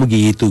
ಮುಗಿಯಿತು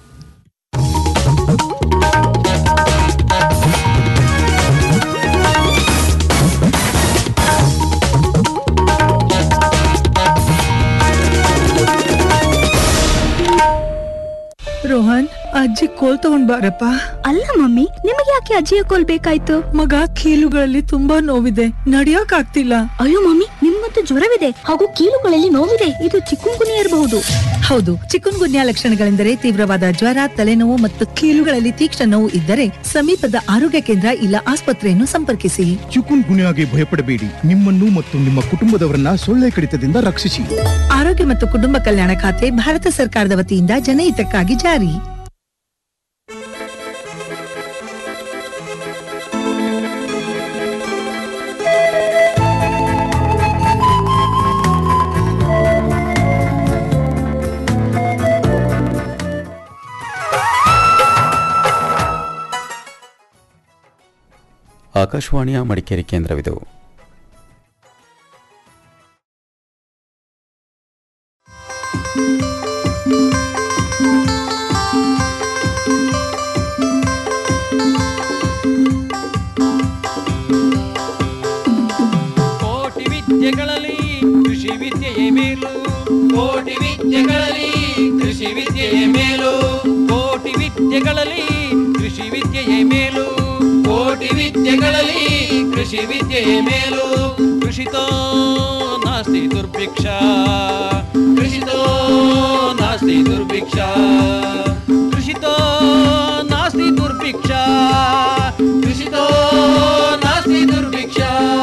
ರೋಹನ್ ಅಜ್ಜಿ ಕೋಲ್ ತಗೊಂಡ್ ಬಾರಪ್ಪ ಅಲ್ಲ ಮಮ್ಮಿ ನಿಮಗೆ ಯಾಕೆ ಅಜ್ಜಿಯ ಕೋಲ್ ಬೇಕಾಯ್ತು ಮಗ ಕೀಲುಗಳಲ್ಲಿ ತುಂಬಾ ನೋವಿದೆ ನಡಿಯಕ್ ಆಗ್ತಿಲ್ಲ ಅಯ್ಯೋ ಮಮ್ಮಿ ನಿಮ್ಮಂತೂ ಜ್ವರವಿದೆ ಹಾಗೂ ಕೀಲುಗಳಲ್ಲಿ ನೋವಿದೆ ಇದು ಚಿಕ್ಕುಂಗುನಿ ಇರಬಹುದು ಹೌದು ಚಿಕನ್ ಗುನ್ಯಾ ಲಕ್ಷಣಗಳೆಂದರೆ ತೀವ್ರವಾದ ಜ್ವರ ತಲೆನೋವು ಮತ್ತು ಕೀಲುಗಳಲ್ಲಿ ತೀಕ್ಷ್ಣ ನೋವು ಇದ್ದರೆ ಸಮೀಪದ ಆರೋಗ್ಯ ಕೇಂದ್ರ ಇಲ್ಲ ಆಸ್ಪತ್ರೆಯನ್ನು ಸಂಪರ್ಕಿಸಿ ಚಿಕುನ್ ಗುನ್ಯಾಗೆ ಭಯಪಡಬೇಡಿ ನಿಮ್ಮನ್ನು ಮತ್ತು ನಿಮ್ಮ ಕುಟುಂಬದವರನ್ನ ಸೊಳ್ಳೆ ಕಡಿತದಿಂದ ರಕ್ಷಿಸಿ ಆರೋಗ್ಯ ಮತ್ತು ಕುಟುಂಬ ಕಲ್ಯಾಣ ಖಾತೆ ಭಾರತ ಸರ್ಕಾರದ ವತಿಯಿಂದ ಜನಹಿತಕ್ಕಾಗಿ ಜಾರಿ ಆಕಾಶವಾಣಿಯ ಮಡಿಕೇರಿ ಕೇಂದ್ರವಿದು ಕೋಟಿ ವಿದ್ಯೆಗಳಲ್ಲಿ ಕೃಷಿ ವಿದ್ಯೆಯೇ ಮೇಲು ಕೋಟಿ ವಿದ್ಯೆಗಳಲ್ಲಿ ಕೃಷಿ ವಿದ್ಯೆಯೇ ಮೇಲು ಕೋಟಿ ವಿದ್ಯೆಗಳಲ್ಲಿ ಕೃಷಿ ವಿದ್ಯೆಯೇ ಮೇಲು ಕೋಟಿ ವಿದ್ಯೆಗಳಲ್ಲಿ ಕೃಷಿ ವಿದ್ಯೆಯೇ ಮೇಲು ಕೃಷಿತೋ ನಾಸ್ತಿ ದುರ್ಭಿಕ್ಷ ಕೃಷಿತೋ ನಾಸ್ತಿ ದುರ್ಭಿಕ್ಷ ಕೃಷಿತೋ ನಾಸ್ತಿ ದುರ್ಭಿಕ್ಷ ಕೃಷಿತೋ ನಾಸ್ತಿ ದುರ್ಭಿಕ್ಷ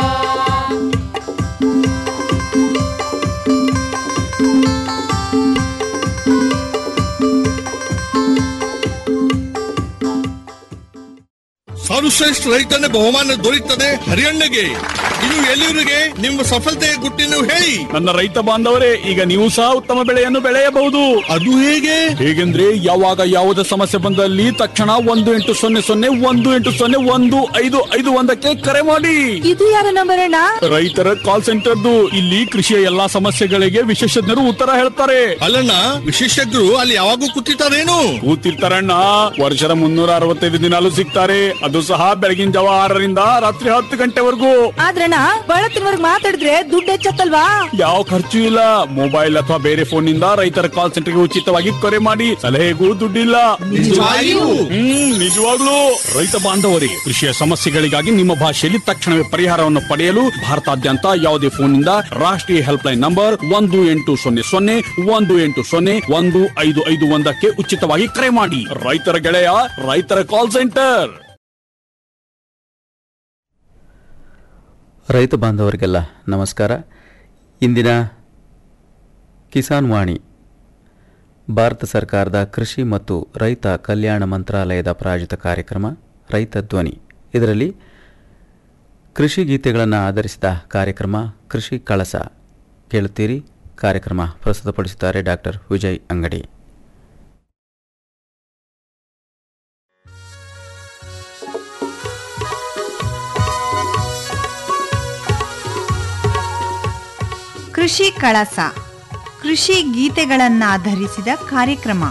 ಸರ್ವಶ್ರೇಷ್ಠ ರೈತನ ಬಹುಮಾನ ದೊರೆಯುತ್ತದೆ ಹರಿಯಣ್ಣಗೆ ಇದು ಎಲ್ಲಿವರಿಗೆ ನಿಮ್ಮ ಸಫಲತೆಯ ಗುಟ್ಟಿನ ಹೇಳಿ ನನ್ನ ರೈತ ಬಾಂಧವರೇ ಈಗ ನೀವು ಸಹ ಉತ್ತಮ ಬೆಳೆಯನ್ನು ಬೆಳೆಯಬಹುದು ಅದು ಹೇಗೆ ಹೇಗೆಂದ್ರೆ ಯಾವಾಗ ಯಾವುದೇ ಸಮಸ್ಯೆ ಬಂದಲ್ಲಿ ತಕ್ಷಣ ಒಂದು ಎಂಟು ಸೊನ್ನೆ ಸೊನ್ನೆ ಒಂದು ಎಂಟು ಸೊನ್ನೆ ಒಂದು ಐದು ಐದು ಒಂದಕ್ಕೆ ಕರೆ ಮಾಡಿ ಇದು ಯಾರ ನಂಬರ್ ಅಣ್ಣ ರೈತರ ಕಾಲ್ ಸೆಂಟರ್ದು ಇಲ್ಲಿ ಕೃಷಿಯ ಎಲ್ಲಾ ಸಮಸ್ಯೆಗಳಿಗೆ ವಿಶೇಷಜ್ಞರು ಉತ್ತರ ಹೇಳ್ತಾರೆ ಅಲ್ಲಣ್ಣ ವಿಶೇಷಜ್ಞರು ಅಲ್ಲಿ ಯಾವಾಗೂ ಕೂತಿರ್ತಾರೇನು ಕೂತಿರ್ತಾರಣ್ಣ ವರ್ಷದ ಮುನ್ನೂರ ಅರವತ್ತೈದು ದಿನಾಲು ಸಿಗ್ತಾರೆ ಅದು ಸಹ ಬೆಳಗಿನ ಜಾವ ಆರರಿಂದ ರಾತ್ರಿ ಹತ್ತು ಗಂಟೆವರೆಗೂ ಆದ್ರಣ್ಣ ಬಳತ್ತಿನವರ್ಗ್ ಮಾತಾಡಿದ್ರೆ ದುಡ್ಡು ಹೆಚ್ಚತ್ತಲ್ವಾ ಯಾವ ಖರ್ಚು ಇಲ್ಲ ಮೊಬೈಲ್ ಅಥವಾ ಬೇರೆ ಫೋನ್ ನಿಂದ ರೈತರ ಕಾಲ್ ಸೆಂಟರ್ಗೆ ಉಚಿತವಾಗಿ ಕರೆ ಮಾಡಿ ಸಲಹೆಗೂ ದುಡ್ಡಿಲ್ಲ ನಿಜವಾಗಿಯೂ? ಹ್ಮ್ ನಿಜವಾಗ್ಲೂ ರೈತ ಬಾಂಧವರೇ ಕೃಷಿಯ ಸಮಸ್ಯೆಗಳಿಗಾಗಿ ನಿಮ್ಮ ಭಾಷೆಯಲ್ಲಿ ತಕ್ಷಣವೇ ಪರಿಹಾರವನ್ನು ಪಡೆಯಲು ಭಾರತಾದ್ಯಂತ ಯಾವುದೇ ಫೋನ್ ನಿಂದ ರಾಷ್ಟ್ರೀಯ ಹೆಲ್ಪ್ ಲೈನ್ ನಂಬರ್ ಒಂದು ಎಂಟು ಸೊನ್ನೆ ಸೊನ್ನೆ ಒಂದು ಎಂಟು ಸೊನ್ನೆ ಒಂದು ಐದು ಐದು ಒಂದಕ್ಕೆ ಉಚಿತವಾಗಿ ಕರೆ ಮಾಡಿ ರೈತರ ಗೆಳೆಯ ರೈತರ ಕಾಲ್ ಸೆಂಟರ್ ರೈತ ಬಾಂಧವರಿಗೆಲ್ಲ ನಮಸ್ಕಾರ ಇಂದಿನ ಕಿಸಾನ್ ವಾಣಿ ಭಾರತ ಸರ್ಕಾರದ ಕೃಷಿ ಮತ್ತು ರೈತ ಕಲ್ಯಾಣ ಮಂತ್ರಾಲಯದ ಪ್ರಾಯೋಜಿತ ಕಾರ್ಯಕ್ರಮ ರೈತ ಧ್ವನಿ ಇದರಲ್ಲಿ ಕೃಷಿ ಗೀತೆಗಳನ್ನು ಆಧರಿಸಿದ ಕಾರ್ಯಕ್ರಮ ಕೃಷಿ ಕಳಸ ಕೇಳುತ್ತೀರಿ ಕಾರ್ಯಕ್ರಮ ಪ್ರಸ್ತುತಪಡಿಸುತ್ತಾರೆ ಡಾಕ್ಟರ್ ವಿಜಯ್ ಅಂಗಡಿ ಕೃಷಿ ಕಳಸ ಕೃಷಿ ಗೀತೆಗಳನ್ನಾಧರಿಸಿದ ಕಾರ್ಯಕ್ರಮ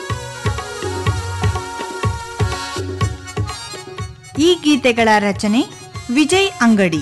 ಈ ಗೀತೆಗಳ ರಚನೆ ವಿಜಯ್ ಅಂಗಡಿ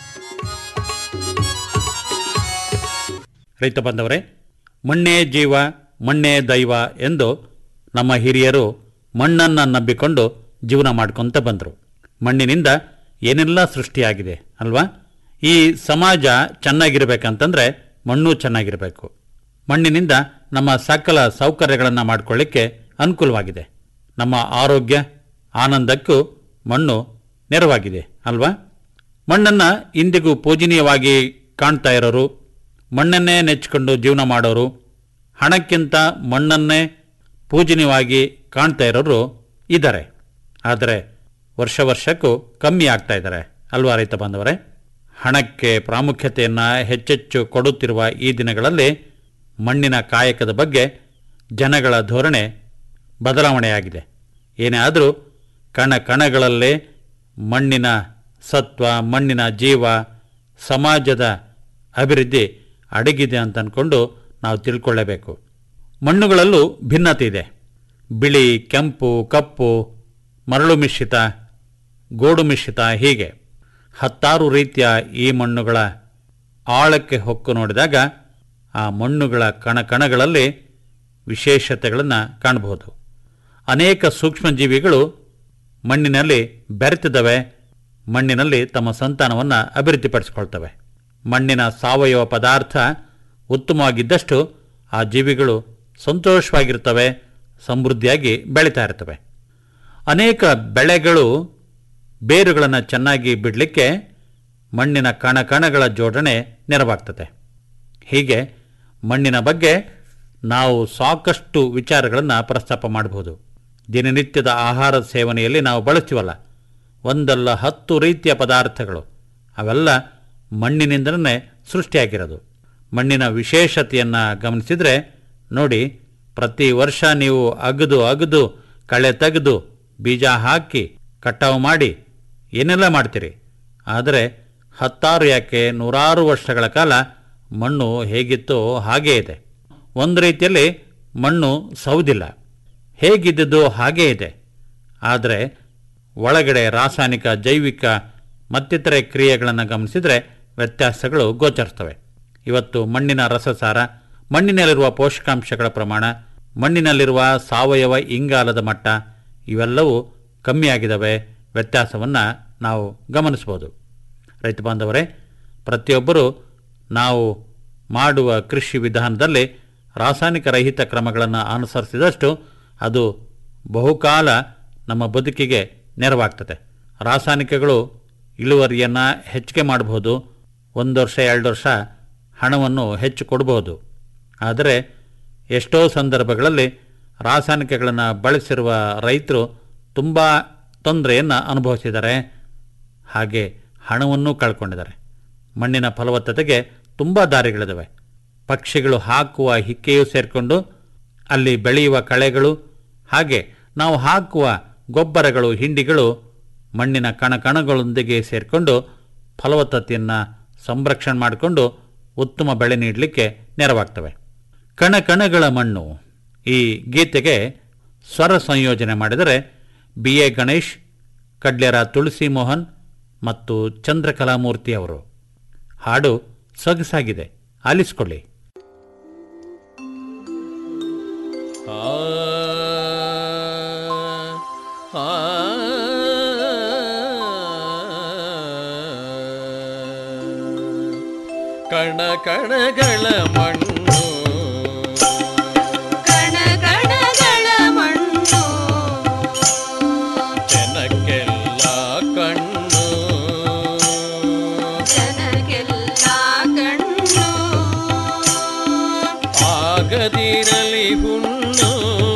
ರೈತ ಬಂದವರೇ ಮಣ್ಣೇ ಜೀವ ಮಣ್ಣೇ ದೈವ ಎಂದು ನಮ್ಮ ಹಿರಿಯರು ಮಣ್ಣನ್ನು ನಂಬಿಕೊಂಡು ಜೀವನ ಮಾಡ್ಕೊತ ಬಂದರು ಮಣ್ಣಿನಿಂದ ಏನೆಲ್ಲ ಸೃಷ್ಟಿಯಾಗಿದೆ ಅಲ್ವಾ ಈ ಸಮಾಜ ಚೆನ್ನಾಗಿರ್ಬೇಕಂತಂದ್ರೆ ಮಣ್ಣು ಚೆನ್ನಾಗಿರಬೇಕು ಮಣ್ಣಿನಿಂದ ನಮ್ಮ ಸಕಲ ಸೌಕರ್ಯಗಳನ್ನು ಮಾಡಿಕೊಳ್ಳಿಕ್ಕೆ ಅನುಕೂಲವಾಗಿದೆ ನಮ್ಮ ಆರೋಗ್ಯ ಆನಂದಕ್ಕೂ ಮಣ್ಣು ನೆರವಾಗಿದೆ ಅಲ್ವಾ ಮಣ್ಣನ್ನು ಇಂದಿಗೂ ಪೂಜನೀಯವಾಗಿ ಕಾಣ್ತಾ ಇರೋರು ಮಣ್ಣನ್ನೇ ನೆಚ್ಚಿಕೊಂಡು ಜೀವನ ಮಾಡೋರು ಹಣಕ್ಕಿಂತ ಮಣ್ಣನ್ನೇ ಪೂಜನೀಯವಾಗಿ ಕಾಣ್ತಾ ಇರೋರು ಇದ್ದಾರೆ ಆದರೆ ವರ್ಷ ವರ್ಷಕ್ಕೂ ಕಮ್ಮಿ ಆಗ್ತಾ ಇದ್ದಾರೆ ಅಲ್ವಾ ರೈತ ಬಾಂಧವರೇ ಹಣಕ್ಕೆ ಪ್ರಾಮುಖ್ಯತೆಯನ್ನು ಹೆಚ್ಚೆಚ್ಚು ಕೊಡುತ್ತಿರುವ ಈ ದಿನಗಳಲ್ಲಿ ಮಣ್ಣಿನ ಕಾಯಕದ ಬಗ್ಗೆ ಜನಗಳ ಧೋರಣೆ ಬದಲಾವಣೆಯಾಗಿದೆ ಏನೇ ಆದರೂ ಕಣ ಕಣಗಳಲ್ಲೇ ಮಣ್ಣಿನ ಸತ್ವ ಮಣ್ಣಿನ ಜೀವ ಸಮಾಜದ ಅಭಿವೃದ್ಧಿ ಅಡಗಿದೆ ಅಂತ ಅಂದ್ಕೊಂಡು ನಾವು ತಿಳ್ಕೊಳ್ಳೇಬೇಕು ಮಣ್ಣುಗಳಲ್ಲೂ ಭಿನ್ನತೆ ಇದೆ ಬಿಳಿ ಕೆಂಪು ಕಪ್ಪು ಮರಳು ಮಿಶ್ರಿತ ಗೋಡು ಮಿಶ್ರಿತ ಹೀಗೆ ಹತ್ತಾರು ರೀತಿಯ ಈ ಮಣ್ಣುಗಳ ಆಳಕ್ಕೆ ಹೊಕ್ಕು ನೋಡಿದಾಗ ಆ ಮಣ್ಣುಗಳ ಕಣಕಣಗಳಲ್ಲಿ ವಿಶೇಷತೆಗಳನ್ನು ಕಾಣಬಹುದು ಅನೇಕ ಸೂಕ್ಷ್ಮಜೀವಿಗಳು ಮಣ್ಣಿನಲ್ಲಿ ಬೆರೆತಿದ್ದಾವೆ ಮಣ್ಣಿನಲ್ಲಿ ತಮ್ಮ ಸಂತಾನವನ್ನು ಅಭಿವೃದ್ಧಿಪಡಿಸಿಕೊಳ್ತವೆ ಮಣ್ಣಿನ ಸಾವಯವ ಪದಾರ್ಥ ಉತ್ತಮವಾಗಿದ್ದಷ್ಟು ಆ ಜೀವಿಗಳು ಸಂತೋಷವಾಗಿರ್ತವೆ ಸಮೃದ್ಧಿಯಾಗಿ ಬೆಳೀತಾ ಇರ್ತವೆ ಅನೇಕ ಬೆಳೆಗಳು ಬೇರುಗಳನ್ನು ಚೆನ್ನಾಗಿ ಬಿಡಲಿಕ್ಕೆ ಮಣ್ಣಿನ ಕಣಕಣಗಳ ಜೋಡಣೆ ನೆರವಾಗ್ತದೆ ಹೀಗೆ ಮಣ್ಣಿನ ಬಗ್ಗೆ ನಾವು ಸಾಕಷ್ಟು ವಿಚಾರಗಳನ್ನು ಪ್ರಸ್ತಾಪ ಮಾಡಬಹುದು ದಿನನಿತ್ಯದ ಆಹಾರ ಸೇವನೆಯಲ್ಲಿ ನಾವು ಬಳಸ್ತೀವಲ್ಲ ಒಂದಲ್ಲ ಹತ್ತು ರೀತಿಯ ಪದಾರ್ಥಗಳು ಅವೆಲ್ಲ ಮಣ್ಣಿನಿಂದಲೇ ಸೃಷ್ಟಿಯಾಗಿರೋದು ಮಣ್ಣಿನ ವಿಶೇಷತೆಯನ್ನು ಗಮನಿಸಿದರೆ ನೋಡಿ ಪ್ರತಿ ವರ್ಷ ನೀವು ಅಗದು ಅಗದು ಕಳೆ ತೆಗೆದು ಬೀಜ ಹಾಕಿ ಕಟಾವು ಮಾಡಿ ಏನೆಲ್ಲ ಮಾಡ್ತೀರಿ ಆದರೆ ಹತ್ತಾರು ಯಾಕೆ ನೂರಾರು ವರ್ಷಗಳ ಕಾಲ ಮಣ್ಣು ಹೇಗಿತ್ತೋ ಹಾಗೇ ಇದೆ ಒಂದು ರೀತಿಯಲ್ಲಿ ಮಣ್ಣು ಸೌದಿಲ್ಲ ಹೇಗಿದ್ದದ್ದು ಹಾಗೇ ಇದೆ ಆದರೆ ಒಳಗಡೆ ರಾಸಾಯನಿಕ ಜೈವಿಕ ಮತ್ತಿತರೆ ಕ್ರಿಯೆಗಳನ್ನು ಗಮನಿಸಿದರೆ ವ್ಯತ್ಯಾಸಗಳು ಗೋಚರಿಸ್ತವೆ ಇವತ್ತು ಮಣ್ಣಿನ ರಸಸಾರ ಮಣ್ಣಿನಲ್ಲಿರುವ ಪೋಷಕಾಂಶಗಳ ಪ್ರಮಾಣ ಮಣ್ಣಿನಲ್ಲಿರುವ ಸಾವಯವ ಇಂಗಾಲದ ಮಟ್ಟ ಇವೆಲ್ಲವೂ ಕಮ್ಮಿಯಾಗಿದ್ದಾವೆ ವ್ಯತ್ಯಾಸವನ್ನು ನಾವು ಗಮನಿಸ್ಬೋದು ರೈತ ಬಾಂಧವರೇ ಪ್ರತಿಯೊಬ್ಬರೂ ನಾವು ಮಾಡುವ ಕೃಷಿ ವಿಧಾನದಲ್ಲಿ ರಾಸಾಯನಿಕ ರಹಿತ ಕ್ರಮಗಳನ್ನು ಅನುಸರಿಸಿದಷ್ಟು ಅದು ಬಹುಕಾಲ ನಮ್ಮ ಬದುಕಿಗೆ ನೆರವಾಗ್ತದೆ ರಾಸಾಯನಿಕಗಳು ಇಳುವರಿಯನ್ನು ಹೆಚ್ಚಿಗೆ ಮಾಡಬಹುದು ಒಂದು ವರ್ಷ ಎರಡು ವರ್ಷ ಹಣವನ್ನು ಹೆಚ್ಚು ಕೊಡಬಹುದು ಆದರೆ ಎಷ್ಟೋ ಸಂದರ್ಭಗಳಲ್ಲಿ ರಾಸಾಯನಿಕಗಳನ್ನು ಬಳಸಿರುವ ರೈತರು ತುಂಬ ತೊಂದರೆಯನ್ನು ಅನುಭವಿಸಿದ್ದಾರೆ ಹಾಗೆ ಹಣವನ್ನೂ ಕಳ್ಕೊಂಡಿದ್ದಾರೆ ಮಣ್ಣಿನ ಫಲವತ್ತತೆಗೆ ತುಂಬ ದಾರಿಗಳಿದ್ದಾವೆ ಪಕ್ಷಿಗಳು ಹಾಕುವ ಹಿಕ್ಕೆಯೂ ಸೇರಿಕೊಂಡು ಅಲ್ಲಿ ಬೆಳೆಯುವ ಕಳೆಗಳು ಹಾಗೆ ನಾವು ಹಾಕುವ ಗೊಬ್ಬರಗಳು ಹಿಂಡಿಗಳು ಮಣ್ಣಿನ ಕಣಕಣಗಳೊಂದಿಗೆ ಸೇರಿಕೊಂಡು ಫಲವತ್ತತೆಯನ್ನು ಸಂರಕ್ಷಣೆ ಮಾಡಿಕೊಂಡು ಉತ್ತಮ ಬೆಳೆ ನೀಡಲಿಕ್ಕೆ ನೆರವಾಗ್ತವೆ ಕಣಕಣಗಳ ಮಣ್ಣು ಈ ಗೀತೆಗೆ ಸ್ವರ ಸಂಯೋಜನೆ ಮಾಡಿದರೆ ಬಿ ಎ ಗಣೇಶ್ ಕಡ್ಲೆರ ತುಳಸಿ ಮೋಹನ್ ಮತ್ತು ಚಂದ್ರಕಲಾಮೂರ್ತಿ ಅವರು ಹಾಡು ಸೊಗಸಾಗಿದೆ ಆಲಿಸ್ಕೊಳ್ಳಿ ಕಣ ಕಣಗಳ ಮಣ್ಣು ಕಣ ಕಣಗಳ ಮಣ್ಣು ಜನಕ್ಕೆಲ್ಲ ಕಣ್ಣು ಜನಗೆಲ್ಲ ಕಣ್ಣು ಆಗದಿರಲಿ ಹುಣ್ಣು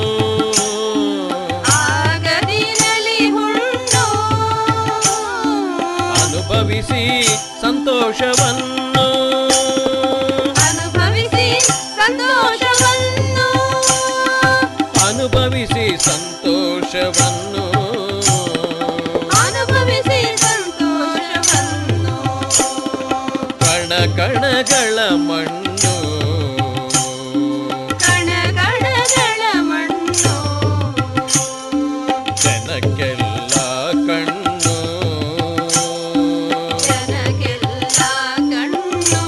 ಆಗದಿರಲಿ ಹುಣ್ಣು ಅನುಭವಿಸಿ ಸಂತೋಷವನ್ನು ಅನುಭವಿಸಿ ಸಂತೋಷವನ್ನು ಅನುಭವಿಸಿ ಸಂತೋಷವನ್ನು ಅನುಭವಿಸಿ ಸಂತೋಷವನ್ನು ಕಣ ಕಣಗಳ ಮಣ್ಣು ಕಣ ಕಣಗಳ ಮಣ್ಣು ಜನಕ್ಕೆಲ್ಲ ಕಣ್ಣು ಜನಗೆಲ್ಲ ಕಣ್ಣು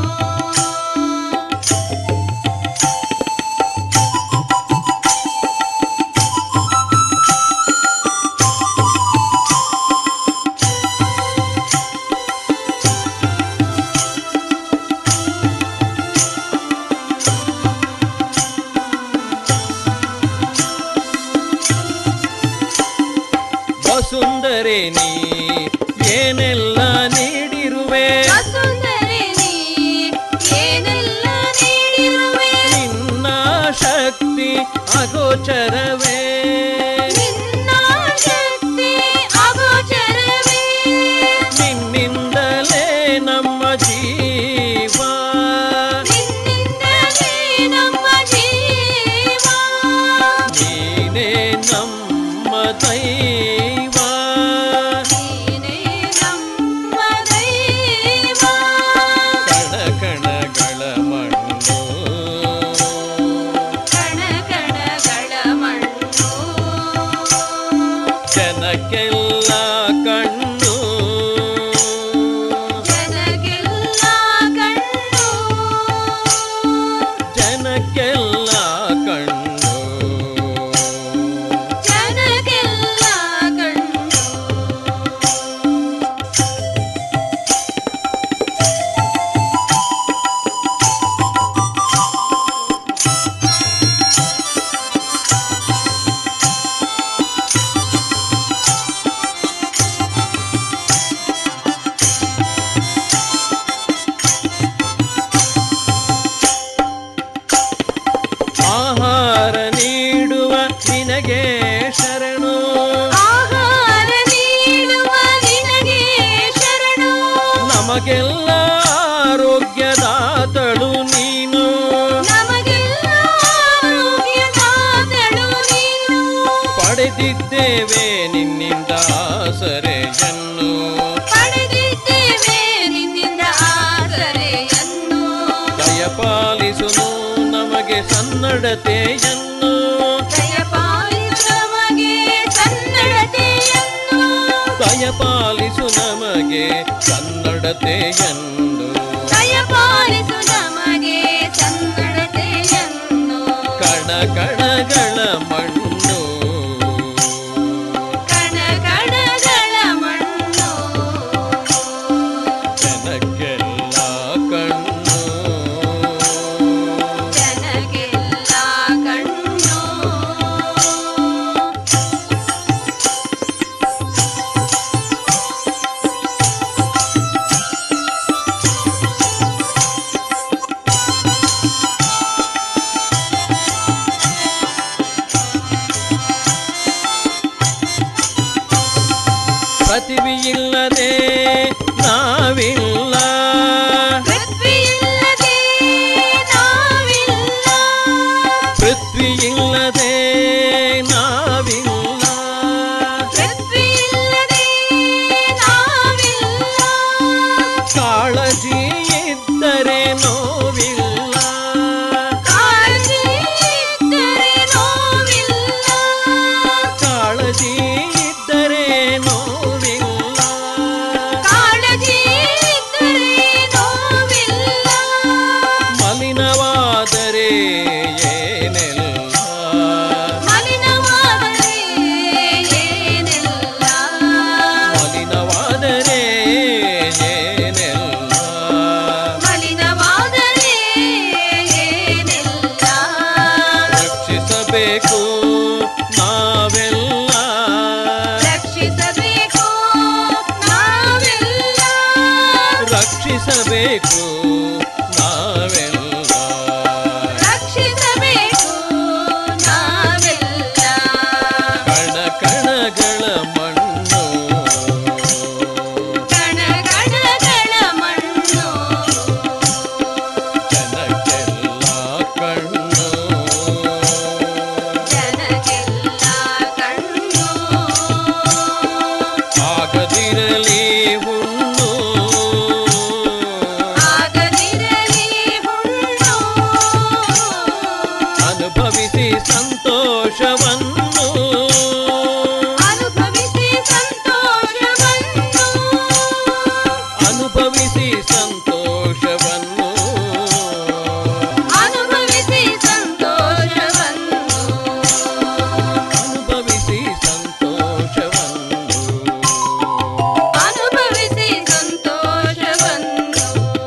ವಸುಂಧರೆ ನೀ ಏನೆಲ್ಲ ನೀಡಿರುವೆ ವಸುಂಧರೆ ನೀ ಏನೆಲ್ಲ ನೀಡಿರುವೆ ನಿನ್ನ ಶಕ್ತಿ ಅಗೋಚರವೇ ನಿನ್ನ ಶಕ್ತಿ ಅಗೋಚರವೇ ನಿನ್ನಿಂದಲೇ ನಮ್ಮ ಜೀವ ನಿನ್ನಿಂದಲೇ ನಮ್ಮ ಜೀವ ನೀನೇ ನಮ್ಮ ದೈವ ನೀನೇ ನಮ್ಮ ದೈವ ಕಣ ಕಣಗಳ ಮಣ್ಣು ಕಣ ಜನಕ್ಕೆಲ್ಲ ಕಣ್ಣು ಜನಕ್ಕೆಲ್ಲ ಕಣ್ಣು ಜನಕ್ಕೆಲ್ಲ ಕಣ್ಣು ಜನಕ್ಕೆಲ್ಲ ಕಣ್ಣು ಆಹಾರ ನೀಡುವ ನಿನಗೆ ಶರಣು ಆಹಾರ ನೀಡುವ ನಿನಗೆ ಶರಣು ನಮಗೆಲ್ಲ ಆರೋಗ್ಯದಾತಳು ನೀನು ನಮಗೆಲ್ಲ ಆರೋಗ್ಯದಾತಳು ನೀನು ಪಡೆದಿದ್ದೇವೆ ನಿನ್ನಿಂದ ಆಸರೆಯನ್ನು ಪಡೆದಿದ್ದೇವೆ ನಿನ್ನಿಂದ ಆಸರೆಯನ್ನು ದಯಪಾಲಿಸುನು ನಮಗೆ ಸನ್ನಡತೆಯನ್ನು ದಯಪಾಲಿಸು ನಮಗೆ ಕನ್ನಡತೆಯನ್ನು ದಯಪಾಲಿಸು ನಮಗೆ ಕನ್ನಡತೆಯನ್ನು ದಯಪಾಲಿಸು ನಮಗೆ ಕನ್ನಡತೆಯನ್ನು ಕಣ ಕಣಗಳ ಮಣ್ಣು ಕಣ ಕಣಗಳ ಮಣ್ಣು ಜನಕ್ಕೆಲ್ಲ ಕಣ್ಣು ಜನಗೆಲ್ಲ ಕಣ್ಣು ಪ್ರತಿಭೆಯಿಲ್ಲದೆ ನಾವಿಲ್ಲ ಪೃಥ್ವಿಯಿಲ್ಲದೆ ನಾವಿಲ್ಲ ಪೃಥ್ವಿಯಿಲ್ಲದೆ ನಾವಿಲ್ಲ ಪೃಥ್ವಿಯಿಲ್ಲದೆ ನಾವಿಲ್ಲ ಕಾಳಜಿ ಇದ್ದರೆ ನೋವಿಲ್ಲ ಕಾಳಜಿ ಇದ್ದರೆ ನೋವಿಲ್ಲ ಕಾಳಜಿ ಇದ್ದರೆ ನೋವಿಲ್ಲ ಕಾಳಜಿ ಇದ್ದರೆ ನೋವಿಲ್ಲ ಮಲಿನವಾದರೆ ಏನೆಲ್ಲ ಮಲಿನವಾದರೆ ಏನೆಲ್ಲ ಮಲಿನವಾದರೆ ಏನೆಲ್ಲ ಮಲಿನವಾದರೆ ಏನೆಲ್ಲ ರಕ್ಷಿಸಬೇಕು ನಾವೆಲ್ಲ ರಕ್ಷಿಸಬೇಕು ನಾವೆಲ್ಲ ರಕ್ಷಿಸಬೇಕು ನಾವೆಲ್ಲ ರಕ್ಷಿಸಬೇಕು ನಾವೆಲ್ಲ ಕಣ ಕಣಗಳ ಮಣ್ಣು ಕಣ ಕಣಗಳ ಮಣ್ಣು ಜನಕ್ಕೆಲ್ಲ ಕಣ್ಣು ಜನಗೆಲ್ಲ ಕಣ್ಣು ಆಗದಿರಲಿ ಹುಣ್ಣು ಆಗದಿರಲಿ ಹುಣ್ಣು ಅನುಭವಿಸಿ ಸಂತೋಷವನ್ನು ಅನುಭವಿಸಿ ಸಂತೋಷವನ್ನು ಅನುಭವಿಸಿ ಸಂತೋಷವನ್ನು ಅನುಭವಿಸಿ ಸಂತೋಷವನ್ನು ಅನುಭವಿಸಿ ಸಂತೋಷವನ್ನು ಅನುಭವಿಸಿ ಸಂತೋಷವನ್ನು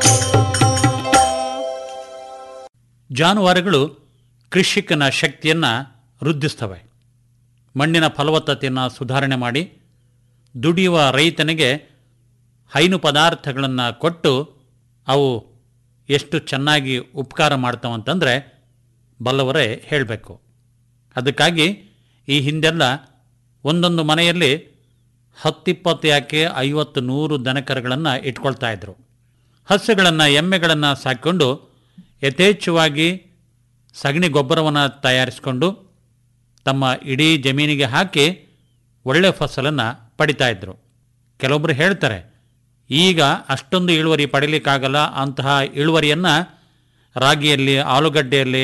ಜಾನುವಾರುಗಳು ಕೃಷಿಕನ ಶಕ್ತಿಯನ್ನು ವೃದ್ಧಿಸ್ತವೆ ಮಣ್ಣಿನ ಫಲವತ್ತತೆಯನ್ನು ಸುಧಾರಣೆ ಮಾಡಿ ದುಡಿಯುವ ರೈತನಿಗೆ ಹೈನು ಪದಾರ್ಥಗಳನ್ನು ಕೊಟ್ಟು ಅವು ಎಷ್ಟು ಚೆನ್ನಾಗಿ ಉಪಕಾರ ಮಾಡ್ತಾವಂತಂದರೆ ಬಲ್ಲವರೇ ಹೇಳಬೇಕು ಅದಕ್ಕಾಗಿ ಈ ಹಿಂದೆಲ್ಲ ಒಂದೊಂದು ಮನೆಯಲ್ಲಿ ಹತ್ತಿಪ್ಪತ್ತು ಯಾಕೆ ಐವತ್ತು ನೂರು ದನಕರುಗಳನ್ನು ಇಟ್ಕೊಳ್ತಾ ಇದ್ರು ಹಸುಗಳನ್ನು ಎಮ್ಮೆಗಳನ್ನು ಸಾಕಿಕೊಂಡು ಯಥೇಚ್ಛವಾಗಿ ಸಗಣಿ ಗೊಬ್ಬರವನ್ನು ತಯಾರಿಸಿಕೊಂಡು ತಮ್ಮ ಇಡೀ ಜಮೀನಿಗೆ ಹಾಕಿ ಒಳ್ಳೆ ಫಸಲನ್ನು ಪಡಿತಾ ಇದ್ರು ಕೆಲವೊಬ್ಬರು ಹೇಳ್ತಾರೆ ಈಗ ಅಷ್ಟೊಂದು ಇಳುವರಿ ಪಡೀಲಿಕ್ಕಾಗಲ್ಲ ಅಂತಹ ಇಳುವರಿಯನ್ನು ರಾಗಿಯಲ್ಲಿ ಆಲೂಗಡ್ಡೆಯಲ್ಲಿ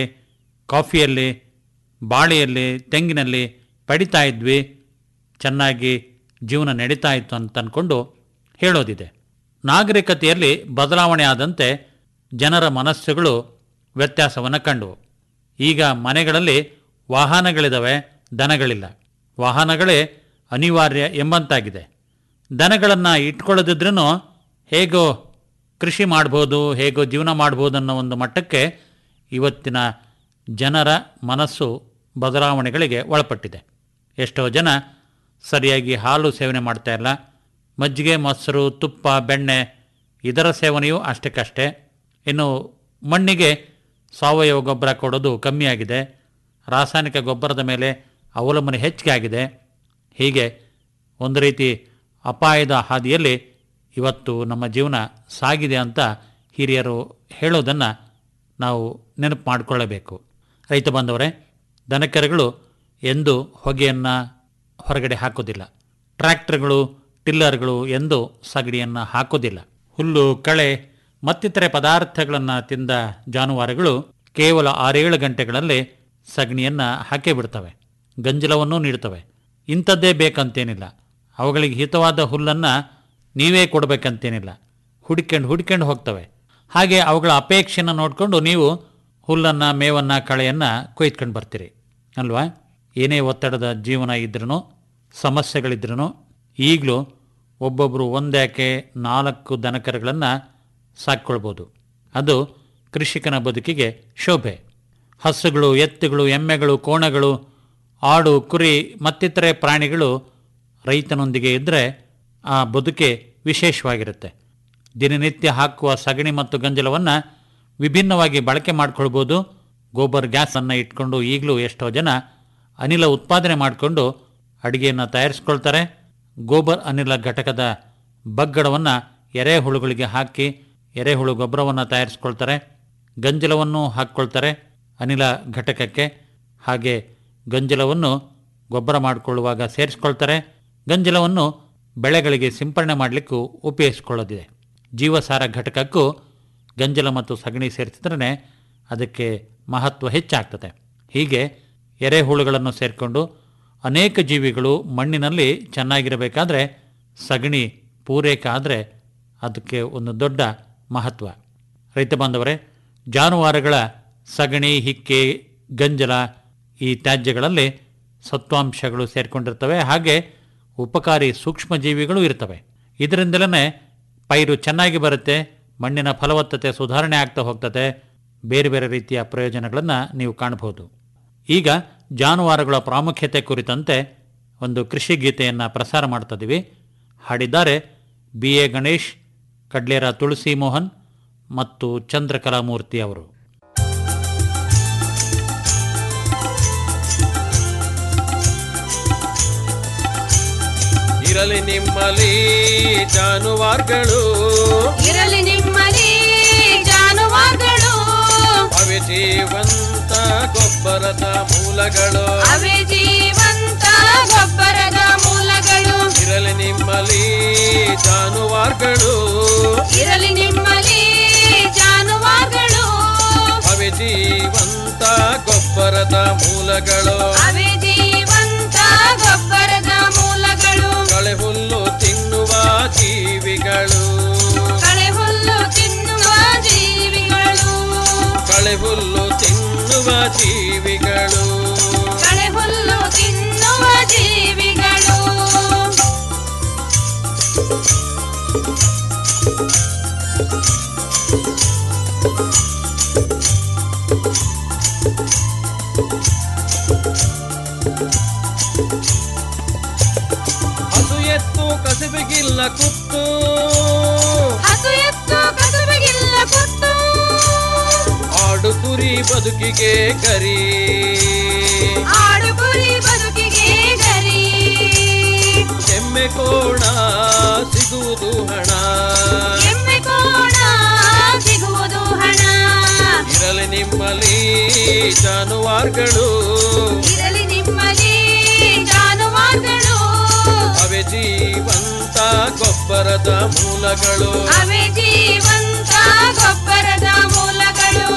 ಕಾಫಿಯಲ್ಲಿ ಬಾಳೆಯಲ್ಲಿ ತೆಂಗಿನಲ್ಲಿ ಪಡಿತಾ ಇದ್ವಿ ಚೆನ್ನಾಗಿ ಜೀವನ ನಡೀತಾ ಇತ್ತು ಅಂತ ಅಂದ್ಕೊಂಡು ಹೇಳೋದಿದೆ ನಾಗರಿಕತೆಯಲ್ಲಿ ಬದಲಾವಣೆ ಆದಂತೆ ಜನರ ಮನಸ್ಸುಗಳು ವ್ಯತ್ಯಾಸವನ್ನು ಕಂಡವು ಈಗ ಮನೆಗಳಲ್ಲಿ ವಾಹನಗಳಿದ್ದಾವೆ ದನಗಳಿಲ್ಲ ವಾಹನಗಳೇ ಅನಿವಾರ್ಯ ಎಂಬಂತಾಗಿದೆ ದನಗಳನ್ನು ಇಟ್ಕೊಳ್ಳೋದಿದ್ರೂ ಹೇಗೋ ಕೃಷಿ ಮಾಡ್ಬೋದು ಹೇಗೋ ಜೀವನ ಮಾಡ್ಬೋದು ಅನ್ನೋ ಒಂದು ಮಟ್ಟಕ್ಕೆ ಇವತ್ತಿನ ಜನರ ಮನಸ್ಸು ಬದಲಾವಣೆಗಳಿಗೆ ಒಳಪಟ್ಟಿದೆ ಎಷ್ಟೋ ಜನ ಸರಿಯಾಗಿ ಹಾಲು ಸೇವನೆ ಮಾಡ್ತಾ ಇಲ್ಲ ಮಜ್ಜಿಗೆ ಮೊಸರು ತುಪ್ಪ ಬೆಣ್ಣೆ ಇದರ ಸೇವನೆಯೂ ಅಷ್ಟಕ್ಕಷ್ಟೇ ಇನ್ನು ಮಣ್ಣಿಗೆ ಸಾವಯವ ಗೊಬ್ಬರ ಕೊಡೋದು ಕಮ್ಮಿಯಾಗಿದೆ ರಾಸಾಯನಿಕ ಗೊಬ್ಬರದ ಮೇಲೆ ಅವಲಂಬನೆ ಹೆಚ್ಚಿಗೆ ಆಗಿದೆ ಹೀಗೆ ಒಂದು ರೀತಿ ಅಪಾಯದ ಹಾದಿಯಲ್ಲಿ ಇವತ್ತು ನಮ್ಮ ಜೀವನ ಸಾಗಿದೆ ಅಂತ ಹಿರಿಯರು ಹೇಳೋದನ್ನು ನಾವು ನೆನಪು ಮಾಡಿಕೊಳ್ಳಬೇಕು ರೈತ ಬಾಂಧವರೇ ದನಕರುಗಳು ಎಂದು ಹೊಗೆಯನ್ನು ಹೊರಗಡೆ ಹಾಕೋದಿಲ್ಲ ಟ್ರ್ಯಾಕ್ಟರ್ಗಳು ಟಿಲ್ಲರ್ಗಳು ಎಂದು ಸಗಡಿಯನ್ನು ಹಾಕೋದಿಲ್ಲ ಹುಲ್ಲು ಕಳೆ ಮತ್ತಿತರೆ ಪದಾರ್ಥಗಳನ್ನು ತಿಂದ ಜಾನುವಾರುಗಳು ಕೇವಲ ಆರೇಳು ಗಂಟೆಗಳಲ್ಲಿ ಸಗಣಿಯನ್ನು ಹಾಕೇ ಬಿಡ್ತವೆ ಗಂಜಲವನ್ನೂ ನೀಡ್ತವೆ ಇಂಥದ್ದೇ ಬೇಕಂತೇನಿಲ್ಲ ಅವುಗಳಿಗೆ ಹಿತವಾದ ಹುಲ್ಲನ್ನು ನೀವೇ ಕೊಡಬೇಕಂತೇನಿಲ್ಲ ಹುಡ್ಕೊಂಡು ಹುಡ್ಕೊಂಡು ಹೋಗ್ತವೆ ಹಾಗೆ ಅವುಗಳ ಅಪೇಕ್ಷೆನ ನೋಡಿಕೊಂಡು ನೀವು ಹುಲ್ಲನ್ನು ಮೇವನ್ನು ಕಳೆಯನ್ನು ಕೊಯ್ದ್ಕೊಂಡು ಬರ್ತೀರಿ ಅಲ್ವಾ ಏನೇ ಒತ್ತಡದ ಜೀವನ ಇದ್ರೂ ಸಮಸ್ಯೆಗಳಿದ್ರೂ ಈಗಲೂ ಒಬ್ಬೊಬ್ಬರು ಒಂದ್ಯಾಕೆ ನಾಲ್ಕು ದನಕರುಗಳನ್ನು ಸಾಕ್ಕೊಳ್ಬೋದು ಅದು ಕೃಷಿಕನ ಬದುಕಿಗೆ ಶೋಭೆ ಹಸುಗಳು ಎತ್ತುಗಳು ಎಮ್ಮೆಗಳು ಕೋಣಗಳು ಆಡು ಕುರಿ ಮತ್ತಿತರೆ ಪ್ರಾಣಿಗಳು ರೈತನೊಂದಿಗೆ ಇದ್ದರೆ ಆ ಬದುಕೆ ವಿಶೇಷವಾಗಿರುತ್ತೆ ದಿನನಿತ್ಯ ಹಾಕುವ ಸಗಣಿ ಮತ್ತು ಗಂಜಲವನ್ನು ವಿಭಿನ್ನವಾಗಿ ಬಳಕೆ ಮಾಡ್ಕೊಳ್ಬೋದು ಗೋಬರ್ ಗ್ಯಾಸನ್ನು ಇಟ್ಕೊಂಡು ಈಗಲೂ ಎಷ್ಟೋ ಜನ ಅನಿಲ ಉತ್ಪಾದನೆ ಮಾಡಿಕೊಂಡು ಅಡುಗೆಯನ್ನು ತಯಾರಿಸ್ಕೊಳ್ತಾರೆ ಗೋಬರ್ ಅನಿಲ ಘಟಕದ ಬಗ್ಗಡವನ್ನು ಎರೆಹುಳುಗಳಿಗೆ ಹಾಕಿ ಎರೆಹುಳು ಗೊಬ್ಬರವನ್ನು ತಯಾರಿಸ್ಕೊಳ್ತಾರೆ ಗಂಜಲವನ್ನು ಹಾಕ್ಕೊಳ್ತಾರೆ ಅನಿಲ ಘಟಕಕ್ಕೆ ಹಾಗೆ ಗಂಜಲವನ್ನು ಗೊಬ್ಬರ ಮಾಡಿಕೊಳ್ಳುವಾಗ ಸೇರಿಸ್ಕೊಳ್ತಾರೆ ಗಂಜಲವನ್ನು ಬೆಳೆಗಳಿಗೆ ಸಿಂಪರಣೆ ಮಾಡಲಿಕ್ಕೂ ಉಪಯೋಗಿಸ್ಕೊಳ್ಳೋದಿದೆ ಜೀವಸಾರ ಘಟಕಕ್ಕೂ ಗಂಜಲ ಮತ್ತು ಸಗಣಿ ಸೇರಿಸಿದ್ರೆ ಅದಕ್ಕೆ ಮಹತ್ವ ಹೆಚ್ಚಾಗ್ತದೆ ಹೀಗೆ ಎರೆಹುಳುಗಳನ್ನು ಸೇರಿಕೊಂಡು ಅನೇಕ ಜೀವಿಗಳು ಮಣ್ಣಿನಲ್ಲಿ ಚೆನ್ನಾಗಿರಬೇಕಾದ್ರೆ ಸಗಣಿ ಪೂರೈಕೆ ಆದರೆ ಅದಕ್ಕೆ ಒಂದು ದೊಡ್ಡ ಮಹತ್ವ ರೈತ ಬಾಂಧವರೇ ಜಾನುವಾರುಗಳ ಸಗಣಿ ಹಿಕ್ಕೆ ಗಂಜಲ ಈ ತ್ಯಾಜ್ಯಗಳಲ್ಲಿ ಸತ್ವಾಂಶಗಳು ಸೇರಿಕೊಂಡಿರ್ತವೆ ಹಾಗೆ ಉಪಕಾರಿ ಸೂಕ್ಷ್ಮಜೀವಿಗಳು ಇರ್ತವೆ ಇದರಿಂದಲೇ ಪೈರು ಚೆನ್ನಾಗಿ ಬರುತ್ತೆ ಮಣ್ಣಿನ ಫಲವತ್ತತೆ ಸುಧಾರಣೆ ಆಗ್ತಾ ಹೋಗ್ತದೆ ಬೇರೆ ಬೇರೆ ರೀತಿಯ ಪ್ರಯೋಜನಗಳನ್ನು ನೀವು ಕಾಣಬಹುದು ಈಗ ಜಾನುವಾರುಗಳ ಪ್ರಾಮುಖ್ಯತೆ ಕುರಿತಂತೆ ಒಂದು ಕೃಷಿ ಗೀತೆಯನ್ನು ಪ್ರಸಾರ ಮಾಡ್ತಿದ್ದೀವಿ ಹಾಡಿದ್ದಾರೆ ಬಿ ಎ ಗಣೇಶ್ ಕಡ್ಲೇರ ತುಳಸಿ ಮೋಹನ್ ಮತ್ತು ಚಂದ್ರಕಲಾಮೂರ್ತಿ ಅವರು ಇರಲಿ ನಿಮ್ಮಲ್ಲಿ ಜಾನುವಾರುಗಳು ಇರಲಿ ನಿಮ್ಮಲ್ಲಿ ಜಾನುವಾರುಗಳು ಅವೆ ಜೀವಂತ ಗೊಬ್ಬರದ ಮೂಲಗಳು ಅವೇ ಜೀವಂತ ಗೊಬ್ಬರದ ಮೂಲಗಳು ಇರಲಿ ನಿಮ್ಮಲ್ಲಿ ಜಾನುವಾರುಗಳು ಇರಲಿ ನಿಮ್ಮಲ್ಲಿ ಜಾನುವಾರುಗಳು ಅವೆ ಜೀವಂತ ಗೊಬ್ಬರದ ಮೂಲಗಳು ಅವೇ ಜೀವಂತ ಗೊಬ್ಬರದ ಮೂಲಗಳು ಕಳೆ ಹುಲ್ಲು ತಿನ್ನುವ ಜೀವಿಗಳು ಕಳೆ ಹುಲ್ಲು ತಿನ್ನುವ ಜೀವಿಗಳು ಕಳೆ ಹುಲ್ಲು ತಿನ್ನುವ ಜೀವಿಗಳು ಕಳೆ ಹುಲ್ಲು ತಿನ್ನುವ ಜೀವಿಗಳು ಹಸು ಎತ್ತು ಕಸಬಿಗಿಲ್ಲ ಕುತ್ತು ಹಸು ಎತ್ತು ಕಸುಬಿಗಿಲ್ಲ ಕುತ್ತು ಆಡು ಕುರಿ ಬದುಕಿಗೆ ಕರಿ ಆಡು ಕುರಿ ಬದುಕಿಗೆ ಗರಿ ಎಮ್ಮೆ ಕೋಣ ಸಿಗುವುದು ಹಣ ಎಮ್ಮೆ ಕೋಣ ಸಿಗುವುದು ಹಣ ಇರಲಿ ನಿಮ್ಮಲ್ಲಿ ಜಾನುವಾರುಗಳು ಇರಲಿ ನಿಮ್ಮಲ್ಲಿ ಜಾನುವಾರುಗಳು ಅವೆ ಜೀವಂತ ಗೊಬ್ಬರದ ಮೂಲಗಳು ಅವೇ ಜೀವಂತ ಗೊಬ್ಬರದ ಮೂಲಗಳು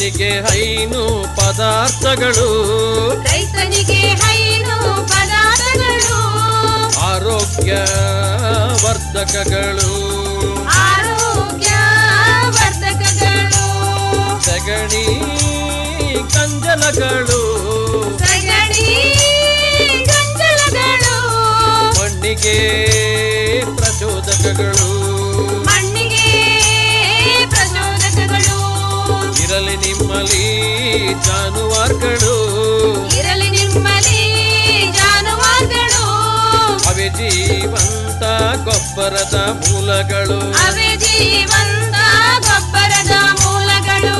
ರೈತನಿಗೆ ಹೈನು ಪದಾರ್ಥಗಳು ರೈತನಿಗೆ ಹೈನು ಪದಾರ್ಥಗಳು ಆರೋಗ್ಯ ವರ್ಧಕಗಳು ಆರೋಗ್ಯ ವರ್ಧಕಗಳು ಸಗಣಿ ಗಂಜಲಗಳು ಸಗಣಿ ಗಂಜಲಗಳು ಮಣ್ಣಿಗೆ ಪ್ರಚೋದಕಗಳು ಮಣ್ಣಿಗೆ ಪ್ರಚೋದಕಗಳು ಇರಲಿ ನಿಮ್ಮಲ್ಲಿ ಜಾನುವಾರುಗಳು ಇರಲಿ ನಿಮ್ಮಲ್ಲಿ ಜಾನುವಾರುಗಳು ಅವೇ ಜೀವಂತ ಗೊಬ್ಬರದ ಮೂಲಗಳು ಅವೇ ಜೀವಂತ ಗೊಬ್ಬರದ ಮೂಲಗಳು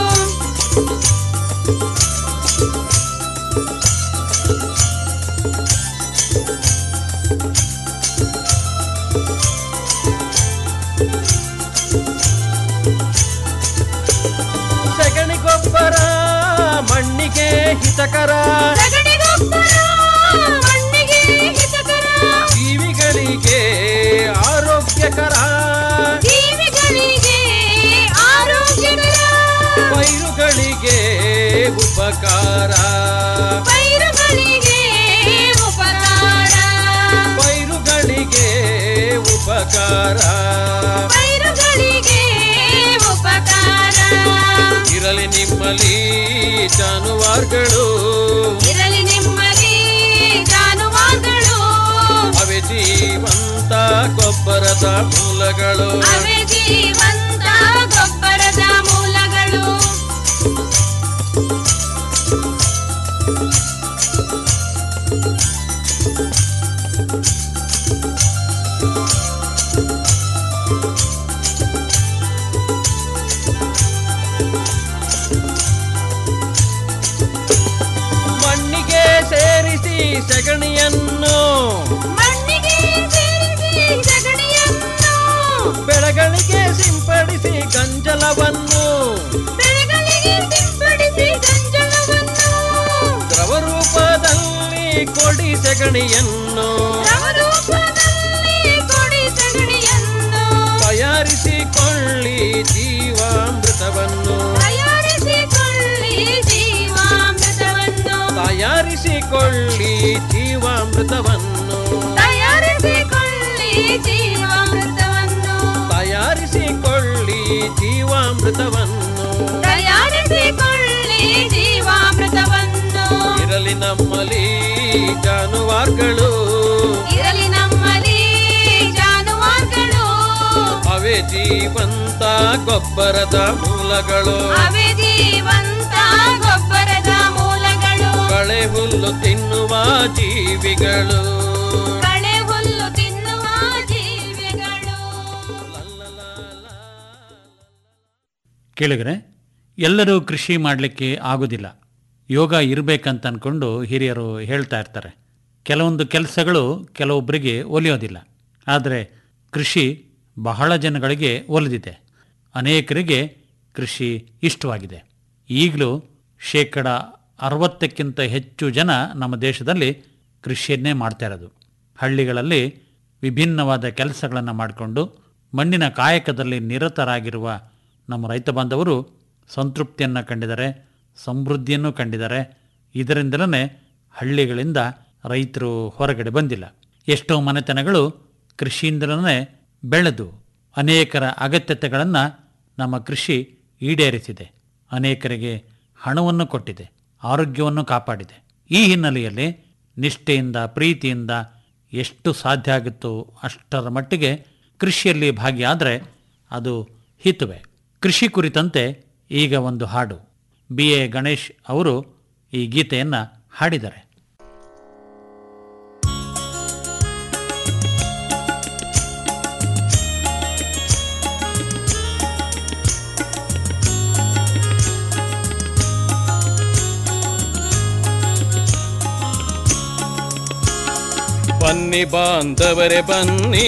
ಸಗಣಿ ಗೊಬ್ಬರ ಮಣ್ಣಿಗೆ ಹಿತಕರ ಸಗಣಿ ಗೊಬ್ಬರ ಮಣ್ಣಿಗೆ ಹಿತಕರ ಜೀವಿಗಳಿಗೆ ಆರೋಗ್ಯಕರ ಜೀವಿಗಳಿಗೆ ಆರೋಗ್ಯಕರ ಪೈರುಗಳಿಗೆ ಉಪಕಾರ ಪೈರುಗಳಿಗೆ ಉಪಕಾರ ಪೈರುಗಳಿಗೆ ಉಪಕಾರ ಪೈರುಗಳಿಗೆ ಉಪಕಾರ ಇರಲಿ ನಿಮ್ಮಲ್ಲಿ ಜಾನುವಾರುಗಳು ಇರಲಿ ನಿಮ್ಮಲ್ಲಿ ಜಾನುವಾರುಗಳು ಅವೇ ಜೀವಂತ ಗೊಬ್ಬರದ ಮೂಲಗಳು ಅವೇ ಜೀವಂತ ಗೊಬ್ಬರದ ಮೂಲಗಳು ಮಣ್ಣಿಗೆ ಸೇರಿಸಿ ಸಗಣಿಯನ್ನು ಮಣ್ಣಿಗೆ ಸೇರಿಸಿ ಸಗಣಿಯನ್ನು ಬೆಳೆಗಳಿಗೆ ಸಿಂಪಡಿಸಿ ಗಂಜಲವನ್ನು ಬೆಳೆಗಳಿಗೆ ಸಿಂಪಡಿಸಿ ಗಂಜಲವನ್ನು ದ್ರವ ರೂಪದಲ್ಲಿ ಕೊಡಿ ಸಗಣಿಯನ್ನು ದ್ರವರೂಪದಲ್ಲಿ ಕೊಡಿ ಸಗಣಿಯನ್ನು ತಯಾರಿಸಿಕೊಳ್ಳಿ ಜೀವಾಮೃತವನ್ನು ತಯಾರಿಸಿಕೊಳ್ಳಿ ಜೀವಾಮೃತವನ್ನು ತಯಾರಿಸಿಕೊಳ್ಳಿ ಜೀವಾಮೃತವನ್ನು ತಯಾರಿಸಿಕೊಳ್ಳಿ ಜೀವಾಮೃತವನ್ನು ತಯಾರಿಸಿಕೊಳ್ಳಿ ಜೀವಾಮೃತವನ್ನು ತಯಾರಿಸಿಕೊಳ್ಳಿ ಜೀವಾಮೃತವನ್ನು ಇರಲಿ ನಮ್ಮಲ್ಲಿ ಜಾನುವಾರುಗಳು ಇರಲಿ ನಮ್ಮಲ್ಲಿ ಜಾನುವಾರುಗಳು ಅವೇ ಜೀವಂತ ಗೊಬ್ಬರದ ಮೂಲಗಳು ಅವೇ ಜೀವಂತ ಗೊಬ್ಬರದ ಮೂಲಗಳು ಕಳೆ ಹುಲ್ಲು ತಿನ್ನುವ ಜೀವಿಗಳು ಕಳೆ ಹುಲ್ಲು ತಿನ್ನುವ ಜೀವಿಗಳು ಕೇಳಿದ್ರೆ ಎಲ್ಲರೂ ಕೃಷಿ ಮಾಡಲಿಕ್ಕೆ ಆಗೋದಿಲ್ಲ ಯೋಗ ಇರಬೇಕಂತ ಅಂದ್ಕೊಂಡು ಹಿರಿಯರು ಹೇಳ್ತಾ ಇರ್ತಾರೆ ಕೆಲವೊಂದು ಕೆಲಸಗಳು ಕೆಲವೊಬ್ಬರಿಗೆ ಒಲಿಯೋದಿಲ್ಲ ಆದರೆ ಕೃಷಿ ಬಹಳ ಜನಗಳಿಗೆ ಒಲಿದಿದೆ ಅನೇಕರಿಗೆ ಕೃಷಿ ಇಷ್ಟವಾಗಿದೆ ಈಗಲೂ ಶೇಕಡ ಅರವತ್ತಕ್ಕಿಂತ ಹೆಚ್ಚು ಜನ ನಮ್ಮ ದೇಶದಲ್ಲಿ ಕೃಷಿಯನ್ನೇ ಮಾಡ್ತಾ ಇರೋದು ಹಳ್ಳಿಗಳಲ್ಲಿ ವಿಭಿನ್ನವಾದ ಕೆಲಸಗಳನ್ನು ಮಾಡಿಕೊಂಡು ಮಣ್ಣಿನ ಕಾಯಕದಲ್ಲಿ ನಿರತರಾಗಿರುವ ನಮ್ಮ ರೈತ ಬಾಂಧವರು ಸಂತೃಪ್ತಿಯನ್ನು ಕಂಡಿದ್ದಾರೆ ಸಮೃದ್ಧಿಯನ್ನು ಕಂಡಿದ್ದಾರೆ ಇದರಿಂದಲೇ ಹಳ್ಳಿಗಳಿಂದ ರೈತರು ಹೊರಗಡೆ ಬಂದಿಲ್ಲ ಎಷ್ಟೋ ಮನೆತನಗಳು ಕೃಷಿಯಿಂದಲೇ ಬೆಳೆದು ಅನೇಕರ ಅಗತ್ಯತೆಗಳನ್ನು ನಮ್ಮ ಕೃಷಿ ಈಡೇರಿಸಿದೆ ಅನೇಕರಿಗೆ ಹಣವನ್ನು ಕೊಟ್ಟಿದೆ ಆರೋಗ್ಯವನ್ನು ಕಾಪಾಡಿದೆ ಈ ಹಿನ್ನೆಲೆಯಲ್ಲಿ ನಿಷ್ಠೆಯಿಂದ ಪ್ರೀತಿಯಿಂದ ಎಷ್ಟು ಸಾಧ್ಯ ಆಗುತ್ತೋ ಅಷ್ಟರ ಮಟ್ಟಿಗೆ ಕೃಷಿಯಲ್ಲಿ ಭಾಗಿಯಾದರೆ ಅದು ಹಿತುವೆ ಕೃಷಿ ಕುರಿತಂತೆ ಈಗ ಒಂದು ಹಾಡು ಬಿ ಎ ಗಣೇಶ್ ಅವರು ಈ ಗೀತೆಯನ್ನು ಹಾಡಿದ್ದಾರೆ ಬನ್ನಿ ಬಾಂಧವರೇ ಬನ್ನಿ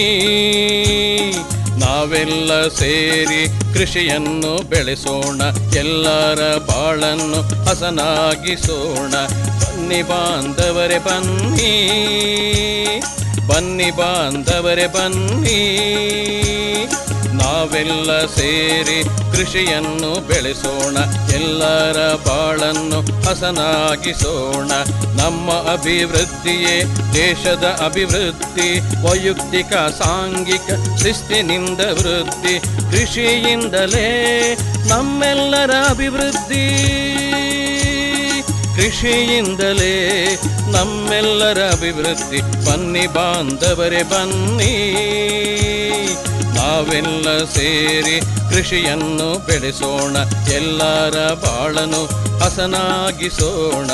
ನಾವೆಲ್ಲ ಸೇರಿ ಕೃಷಿಯನ್ನು ಬೆಳೆಸೋಣ ಎಲ್ಲರ ಬಾಳನ್ನು ಹಸನಾಗಿಸೋಣ ಬನ್ನಿ ಬಾಂಧವರೇ ಬನ್ನಿ ಬನ್ನಿ ಬಾಂಧವರೇ ಬನ್ನಿ ನಾವು ನಾವೆಲ್ಲ ಸೇರಿ ಕೃಷಿಯನ್ನು ಬೆಳೆಸೋಣ ಎಲ್ಲರ ಬಾಳನ್ನು ಹಸನಾಗಿಸೋಣ ನಮ್ಮ ಅಭಿವೃದ್ಧಿಯೇ ದೇಶದ ಅಭಿವೃದ್ಧಿ ವೈಯಕ್ತಿಕ ಸಾಂಘಿಕ ಶಿಸ್ತಿನಿಂದ ವೃದ್ಧಿ ಕೃಷಿಯಿಂದಲೇ ನಮ್ಮೆಲ್ಲರ ಅಭಿವೃದ್ಧಿ ಕೃಷಿಯಿಂದಲೇ ನಮ್ಮೆಲ್ಲರ ಅಭಿವೃದ್ಧಿ ಬನ್ನಿ ಬಾಂಧವರೇ ಬನ್ನಿ ನಾವೆಲ್ಲ ಸೇರಿ ಕೃಷಿಯನ್ನು ಬೆಳೆಸೋಣ ಎಲ್ಲರ ಬಾಳನು ಹಸನಾಗಿಸೋಣ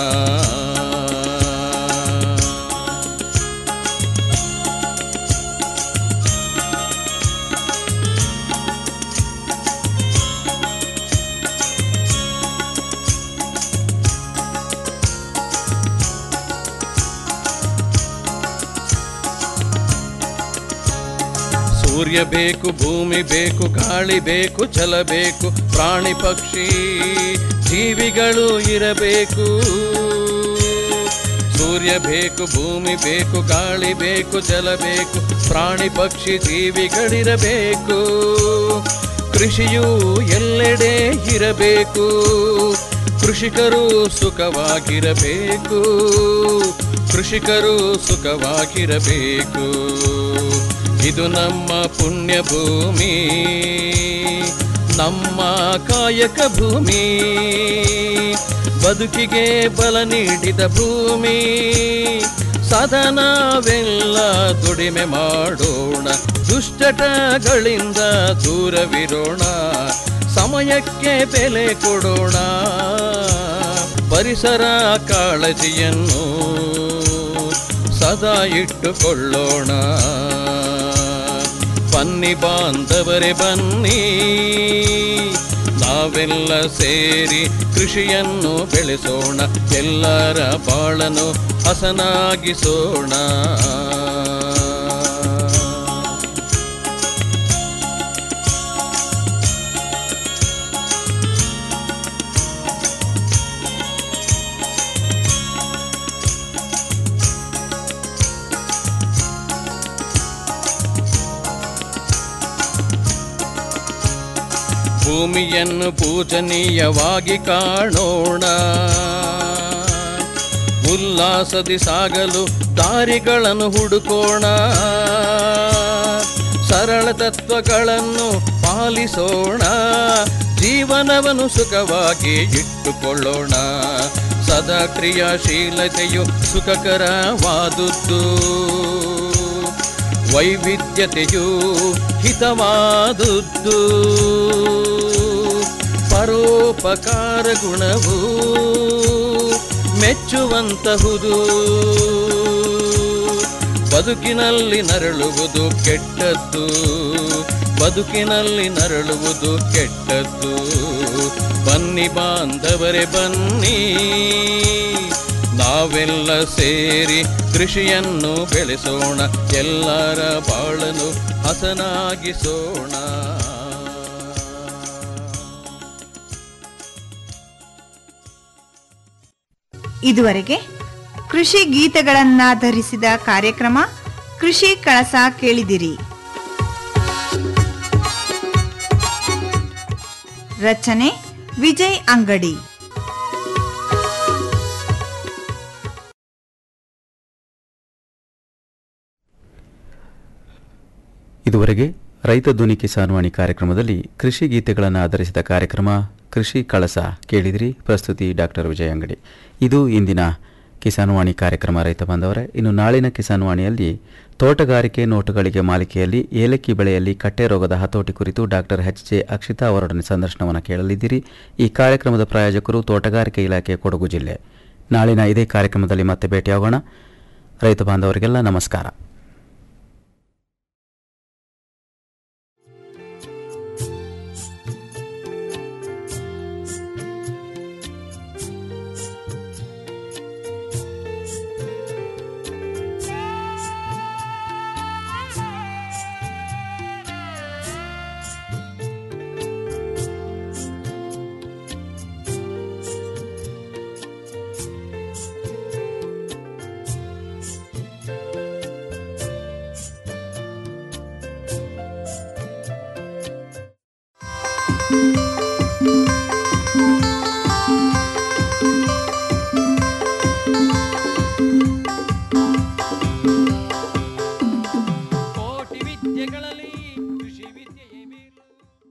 ಸೂರ್ಯ ಬೇಕು ಭೂಮಿ ಬೇಕು ಗಾಳಿ ಬೇಕು ಛಲ ಬೇಕು ಪ್ರಾಣಿ ಪಕ್ಷಿ ಜೀವಿಗಳು ಇರಬೇಕು ಸೂರ್ಯ ಬೇಕು ಭೂಮಿ ಬೇಕು ಗಾಳಿ ಬೇಕು ಜಲ ಬೇಕು ಪ್ರಾಣಿ ಪಕ್ಷಿ ಜೀವಿಗಳಿರಬೇಕು ಕೃಷಿಯು ಎಲ್ಲೆಡೆ ಇರಬೇಕು ಕೃಷಿಕರು ಸುಖವಾಗಿರಬೇಕು ಕೃಷಿಕರು ಸುಖವಾಗಿರಬೇಕು ಇದು ನಮ್ಮ ಪುಣ್ಯ ಭೂಮಿ ನಮ್ಮ ಕಾಯಕ ಭೂಮಿ ಬದುಕಿಗೆ ಬಲ ನೀಡಿದ ಭೂಮಿ ಸದಾ ನಾವೆಲ್ಲ ದುಡಿಮೆ ಮಾಡೋಣ ದುಷ್ಟಟಗಳಿಂದ ದೂರವಿರೋಣ ಸಮಯಕ್ಕೆ ಬೆಲೆ ಕೊಡೋಣ ಪರಿಸರ ಕಾಳಜಿಯನ್ನು ಸದಾ ಇಟ್ಟುಕೊಳ್ಳೋಣ ಬನ್ನಿ ಬಾಂಧವರೇ ಬನ್ನಿ ನಾವೆಲ್ಲ ಸೇರಿ ಕೃಷಿಯನ್ನು ಬೆಳೆಸೋಣ ಎಲ್ಲರ ಬಾಳನು ಹಸನಾಗಿಸೋಣ ಭೂಮಿಯನ್ನು ಪೂಜನೀಯವಾಗಿ ಕಾಣೋಣ ಉಲ್ಲಾಸದಿ ಸಾಗಲು ದಾರಿಗಳನ್ನು ಹುಡುಕೋಣ ಸರಳ ತತ್ವಗಳನ್ನು ಪಾಲಿಸೋಣ ಜೀವನವನ್ನು ಸುಖವಾಗಿ ಇಟ್ಟುಕೊಳ್ಳೋಣ ಸದಾ ಕ್ರಿಯಾಶೀಲತೆಯು ಸುಖಕರವಾದುದ್ದು ವೈವಿಧ್ಯತೆಯು ಹಿತವಾದುದ್ದು ಪರೋಪಕಾರ ಗುಣವು ಮೆಚ್ಚುವಂತಹುದು ಬದುಕಿನಲ್ಲಿ ನರಳುವುದು ಕೆಟ್ಟದ್ದು ಬದುಕಿನಲ್ಲಿ ನರಳುವುದು ಕೆಟ್ಟದ್ದು ಬನ್ನಿ ಬಾಂಧವರೇ ಬನ್ನಿ ನಾವೆಲ್ಲ ಸೇರಿ ಕೃಷಿಯನ್ನು ಬೆಳೆಸೋಣ ಎಲ್ಲರ ಬಾಳನು ಹಸನಾಗಿಸೋಣ ಇದುವರೆಗೆ ಕೃಷಿ ಗೀತೆಗಳನ್ನಾಧರಿಸಿದ ಕಾರ್ಯಕ್ರಮ ಕೃಷಿ ಕಳಸ ಕೇಳಿದಿರಿ ರಚನೆ ವಿಜಯ್ ಅಂಗಡಿ ಇದುವರೆಗೆ ರೈತ ಧ್ವನಿ ಕಿಸಾನ್ವಾಣಿ ಕಾರ್ಯಕ್ರಮದಲ್ಲಿ ಕೃಷಿ ಗೀತೆಗಳನ್ನು ಆಧರಿಸಿದ ಕಾರ್ಯಕ್ರಮ ಕೃಷಿ ಕಳಸ ಕೇಳಿದಿರಿ ಪ್ರಸ್ತುತಿ ಡಾಕ್ಟರ್ ವಿಜಯ ಅಂಗಡಿ ಇದು ಇಂದಿನ ಕಿಸಾನ್ವಾಣಿ ಕಾರ್ಯಕ್ರಮ ರೈತ ಬಾಂಧವರೇ ಇನ್ನು ನಾಳಿನ ಕಿಸಾನ್ವಾಣಿಯಲ್ಲಿ ತೋಟಗಾರಿಕೆ ನೋಟುಗಳಿಗೆ ಮಾಲಿಕೆಯಲ್ಲಿ ಏಲಕ್ಕಿ ಬೆಳೆಯಲ್ಲಿ ಕಟ್ಟೆ ರೋಗದ ಹತೋಟಿ ಕುರಿತು ಡಾಕ್ಟರ್ ಎಚ್ ಜೆ ಅಕ್ಷಿತಾ ಅವರೊಡನೆ ಸಂದರ್ಶನವನ್ನು ಕೇಳಲಿದ್ದೀರಿ ಈ ಕಾರ್ಯಕ್ರಮದ ಪ್ರಾಯೋಜಕರು ತೋಟಗಾರಿಕೆ ಇಲಾಖೆ ಕೊಡಗು ಜಿಲ್ಲೆ ನಾಳಿನ ಇದೇ ಕಾರ್ಯಕ್ರಮದಲ್ಲಿ ಮತ್ತೆ ಭೇಟಿಯಾಗೋಣ ರೈತ ಬಾಂಧವರಿಗೆಲ್ಲ ನಮಸ್ಕಾರ ಕೋಟಿ ವಿದ್ಯೆಗಳಲ್ಲಿ ಕೃಷಿ ವಿದ್ಯೆಯೇ ಮೇಲು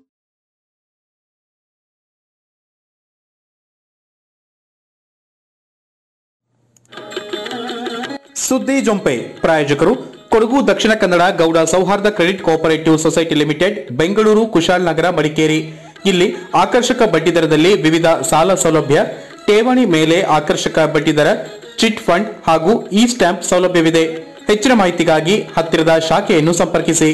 ಸುದ್ದಿ ಜೊಂಪೆ ಪ್ರಾಯೋಜಕರು ಕೊಡಗು ದಕ್ಷಿಣ Kannada Gowda Souharda credit cooperative society limited Bengaluru Kushalnagar Madikeri ಇಲ್ಲಿ ಆಕರ್ಷಕ ಬಡ್ಡಿದರದಲ್ಲಿ ವಿವಿಧ ಸಾಲ ಸೌಲಭ್ಯ ಠೇವಣಿ ಮೇಲೆ ಆಕರ್ಷಕ ಬಡ್ಡಿದರ ಚಿಟ್ ಫಂಡ್ ಹಾಗೂ ಇ ಸ್ಟ್ಯಾಂಪ್ ಸೌಲಭ್ಯವಿದೆ ಹೆಚ್ಚಿನ ಮಾಹಿತಿಗಾಗಿ ಹತ್ತಿರದ ಶಾಖೆಯನ್ನು ಸಂಪರ್ಕಿಸಿ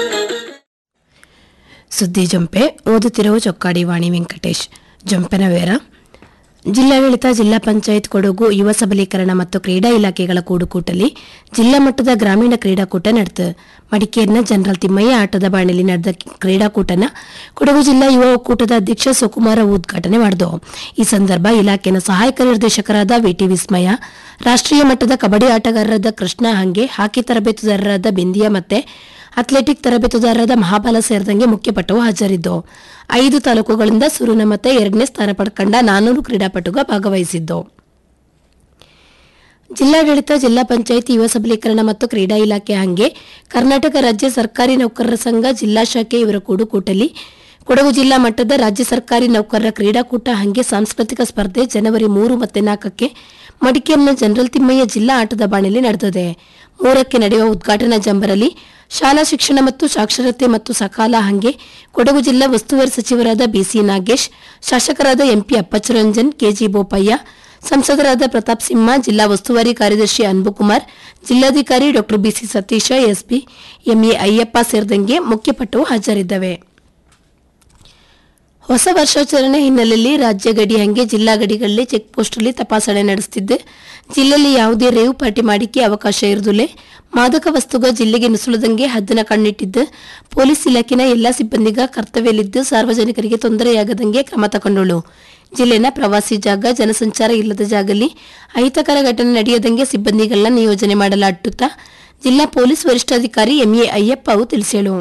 ಸುದ್ದಿ ಜಂಪೆ ಓದುತ್ತಿರುವ ಚೊಕ್ಕಾಡಿ ವಾಣಿ ವೆಂಕಟೇಶ್ ಜಂಪೆನ ವೇರ ಜಿಲ್ಲಾಡಳಿತ ಜಿಲ್ಲಾ ಪಂಚಾಯತ್ ಕೊಡಗು ಯುವ ಸಬಲೀಕರಣ ಮತ್ತು ಕ್ರೀಡಾ ಇಲಾಖೆಗಳ ಕೂಡುಕೂಟಲಿ ಜಿಲ್ಲಾ ಮಟ್ಟದ ಗ್ರಾಮೀಣ ಕ್ರೀಡಾಕೂಟ ನಡೆತು ಮಡಿಕೇರಿನ ಜನರಲ್ ತಿಮ್ಮಯ್ಯ ಆಟದ ಬಾಣಿಲಿ ನಡೆದ ಕ್ರೀಡಾಕೂಟನ ಕೊಡಗು ಜಿಲ್ಲಾ ಯುವ ಒಕ್ಕೂಟದ ಅಧ್ಯಕ್ಷ ಸುಕುಮಾರ ಉದ್ಘಾಟನೆ ಮಾಡಿದು ಈ ಸಂದರ್ಭ ಇಲಾಖೆನ ಸಹಾಯಕ ನಿರ್ದೇಶಕರಾದ ವಿಟಿ ವಿಸ್ಮಯ ರಾಷ್ಟ್ರೀಯ ಮಟ್ಟದ ಕಬಡ್ಡಿ ಆಟಗಾರರಾದ ಕೃಷ್ಣ ಹಂಗೆ ಹಾಕಿ ತರಬೇತುದಾರರಾದ ಬಿಂದಿಯಾ ಮತ್ತೆ ಅಥ್ಲೆಟಿಕ್ ತರಬೇತುದಾರರಾದ ಮಹಾಬಲ ಸೇರಿದಂಗೆ ಮುಖ್ಯಪಟುವು ಹಾಜರಿದ್ದು ಐದು ತಾಲೂಕುಗಳಿಂದ ಸುರುನ ಮತ್ತೆ ಎರಡನೇ ಸ್ಥಾನ ಪಡ್ಕೊಂಡ ನಾನೂರು ಕ್ರೀಡಾಪಟುಗ ಭಾಗವಹಿಸಿದ್ದು ಜಿಲ್ಲಾಡಳಿತ ಜಿಲ್ಲಾ ಪಂಚಾಯಿತಿ ಯುವ ಸಬಲೀಕರಣ ಮತ್ತು ಕ್ರೀಡಾ ಇಲಾಖೆ ಹಂಗೆ ಕರ್ನಾಟಕ ರಾಜ್ಯ ಸರ್ಕಾರಿ ನೌಕರರ ಸಂಘ ಜಿಲ್ಲಾ ಶಾಖೆ ಇವರ ಕೂಡುಕೂಟಲಿ ಕೊಡಗು ಜಿಲ್ಲಾ ಮಟ್ಟದ ರಾಜ್ಯ ಸರ್ಕಾರಿ ನೌಕರರ ಕ್ರೀಡಾಕೂಟ ಹಂಗೆ ಸಾಂಸ್ಕೃತಿಕ ಸ್ಪರ್ಧೆ ಜನವರಿ ಮೂರು ಮತ್ತೆ ನಾಲ್ಕಕ್ಕೆ ಮಡಿಕೇರಿನ ಜನರಲ್ ತಿಮ್ಮಯ್ಯ ಜಿಲ್ಲಾ ಆಟದ ಬಾಣಿಲಿ ನಡೆದಿದೆ ಮೂರಕ್ಕೆ ನಡೆಯುವ ಉದ್ಘಾಟನಾ ಜಂಬರಲ್ಲಿ ಶಾಲಾ ಶಿಕ್ಷಣ ಮತ್ತು ಸಾಕ್ಷರತೆ ಮತ್ತು ಸಕಾಲ ಹಂಗೆ ಕೊಡಗು ಜಿಲ್ಲಾ ಉಸ್ತುವಾರಿ ಸಚಿವರಾದ ಬಿಸಿ ನಾಗೇಶ್ ಶಾಸಕರಾದ ಎಂಪಿ ಅಪ್ಪಚ್ಚರಂಜನ್ ಕೆಜಿ ಬೋಪಯ್ಯ ಸಂಸದರಾದ ಪ್ರತಾಪ್ ಸಿಂಹ ಜಿಲ್ಲಾ ಉಸ್ತುವಾರಿ ಕಾರ್ಯದರ್ಶಿ ಅನ್ಬುಕುಮಾರ್ ಜಿಲ್ಲಾಧಿಕಾರಿ ಡಾ BC Satisha SP MA Ayyappa ಸೇರಿದಂಗೆ ಮುಖ್ಯಪಟ್ಟವು ಹಾಜರಿದ್ದವೆ ಹೊಸ ವರ್ಷಾಚರಣೆ ಹಿನ್ನೆಲೆಯಲ್ಲಿ ರಾಜ್ಯ ಗಡಿ ಹಂಗೆ ಜಿಲ್ಲಾ ಗಡಿಗಳಲ್ಲಿ ಚೆಕ್ ಪೋಸ್ಟ್ನಲ್ಲಿ ತಪಾಸಣೆ ನಡೆಸುತ್ತಿದ್ದು ಜಿಲ್ಲೆಯಲ್ಲಿ ಯಾವುದೇ ರೇವು ಪಾರ್ಟಿ ಮಾಡಿಕೆ ಅವಕಾಶ ಇರುವುದಿಲ್ಲ ಮಾದಕ ವಸ್ತುಗ ಜಿಲ್ಲೆಗೆ ನುಸುಳದಂಗೆ ಹದ್ದಿನ ಕಣ್ಣಿಟ್ಟಿದ್ದು ಪೊಲೀಸ್ ಇಲಾಖೆನ ಎಲ್ಲಾ ಸಿಬ್ಬಂದಿಗ ಕರ್ತವ್ಯದಲ್ಲಿದ್ದು ಸಾರ್ವಜನಿಕರಿಗೆ ತೊಂದರೆಯಾಗದಂಗೆ ಕ್ರಮ ತಗೊಂಡಳು ಜಿಲ್ಲೆನ ಪ್ರವಾಸಿ ಜಾಗ ಜನಸಂಚಾರ ಇಲ್ಲದ ಜಾಗದಲ್ಲಿ ಅಹಿತಕರ ಘಟನೆ ನಡೆಯದಂಗೆ ಸಿಬ್ಬಂದಿಗಳನ್ನ ನಿಯೋಜನೆ ಮಾಡಲಾಗುತ್ತಾ ಜಿಲ್ಲಾ ಪೊಲೀಸ್ ವರಿಷ್ಠಾಧಿಕಾರಿ ಎಂಎ ಅಯ್ಯಪ್ಪ ಅವು ತಿಳಿಸೇಳು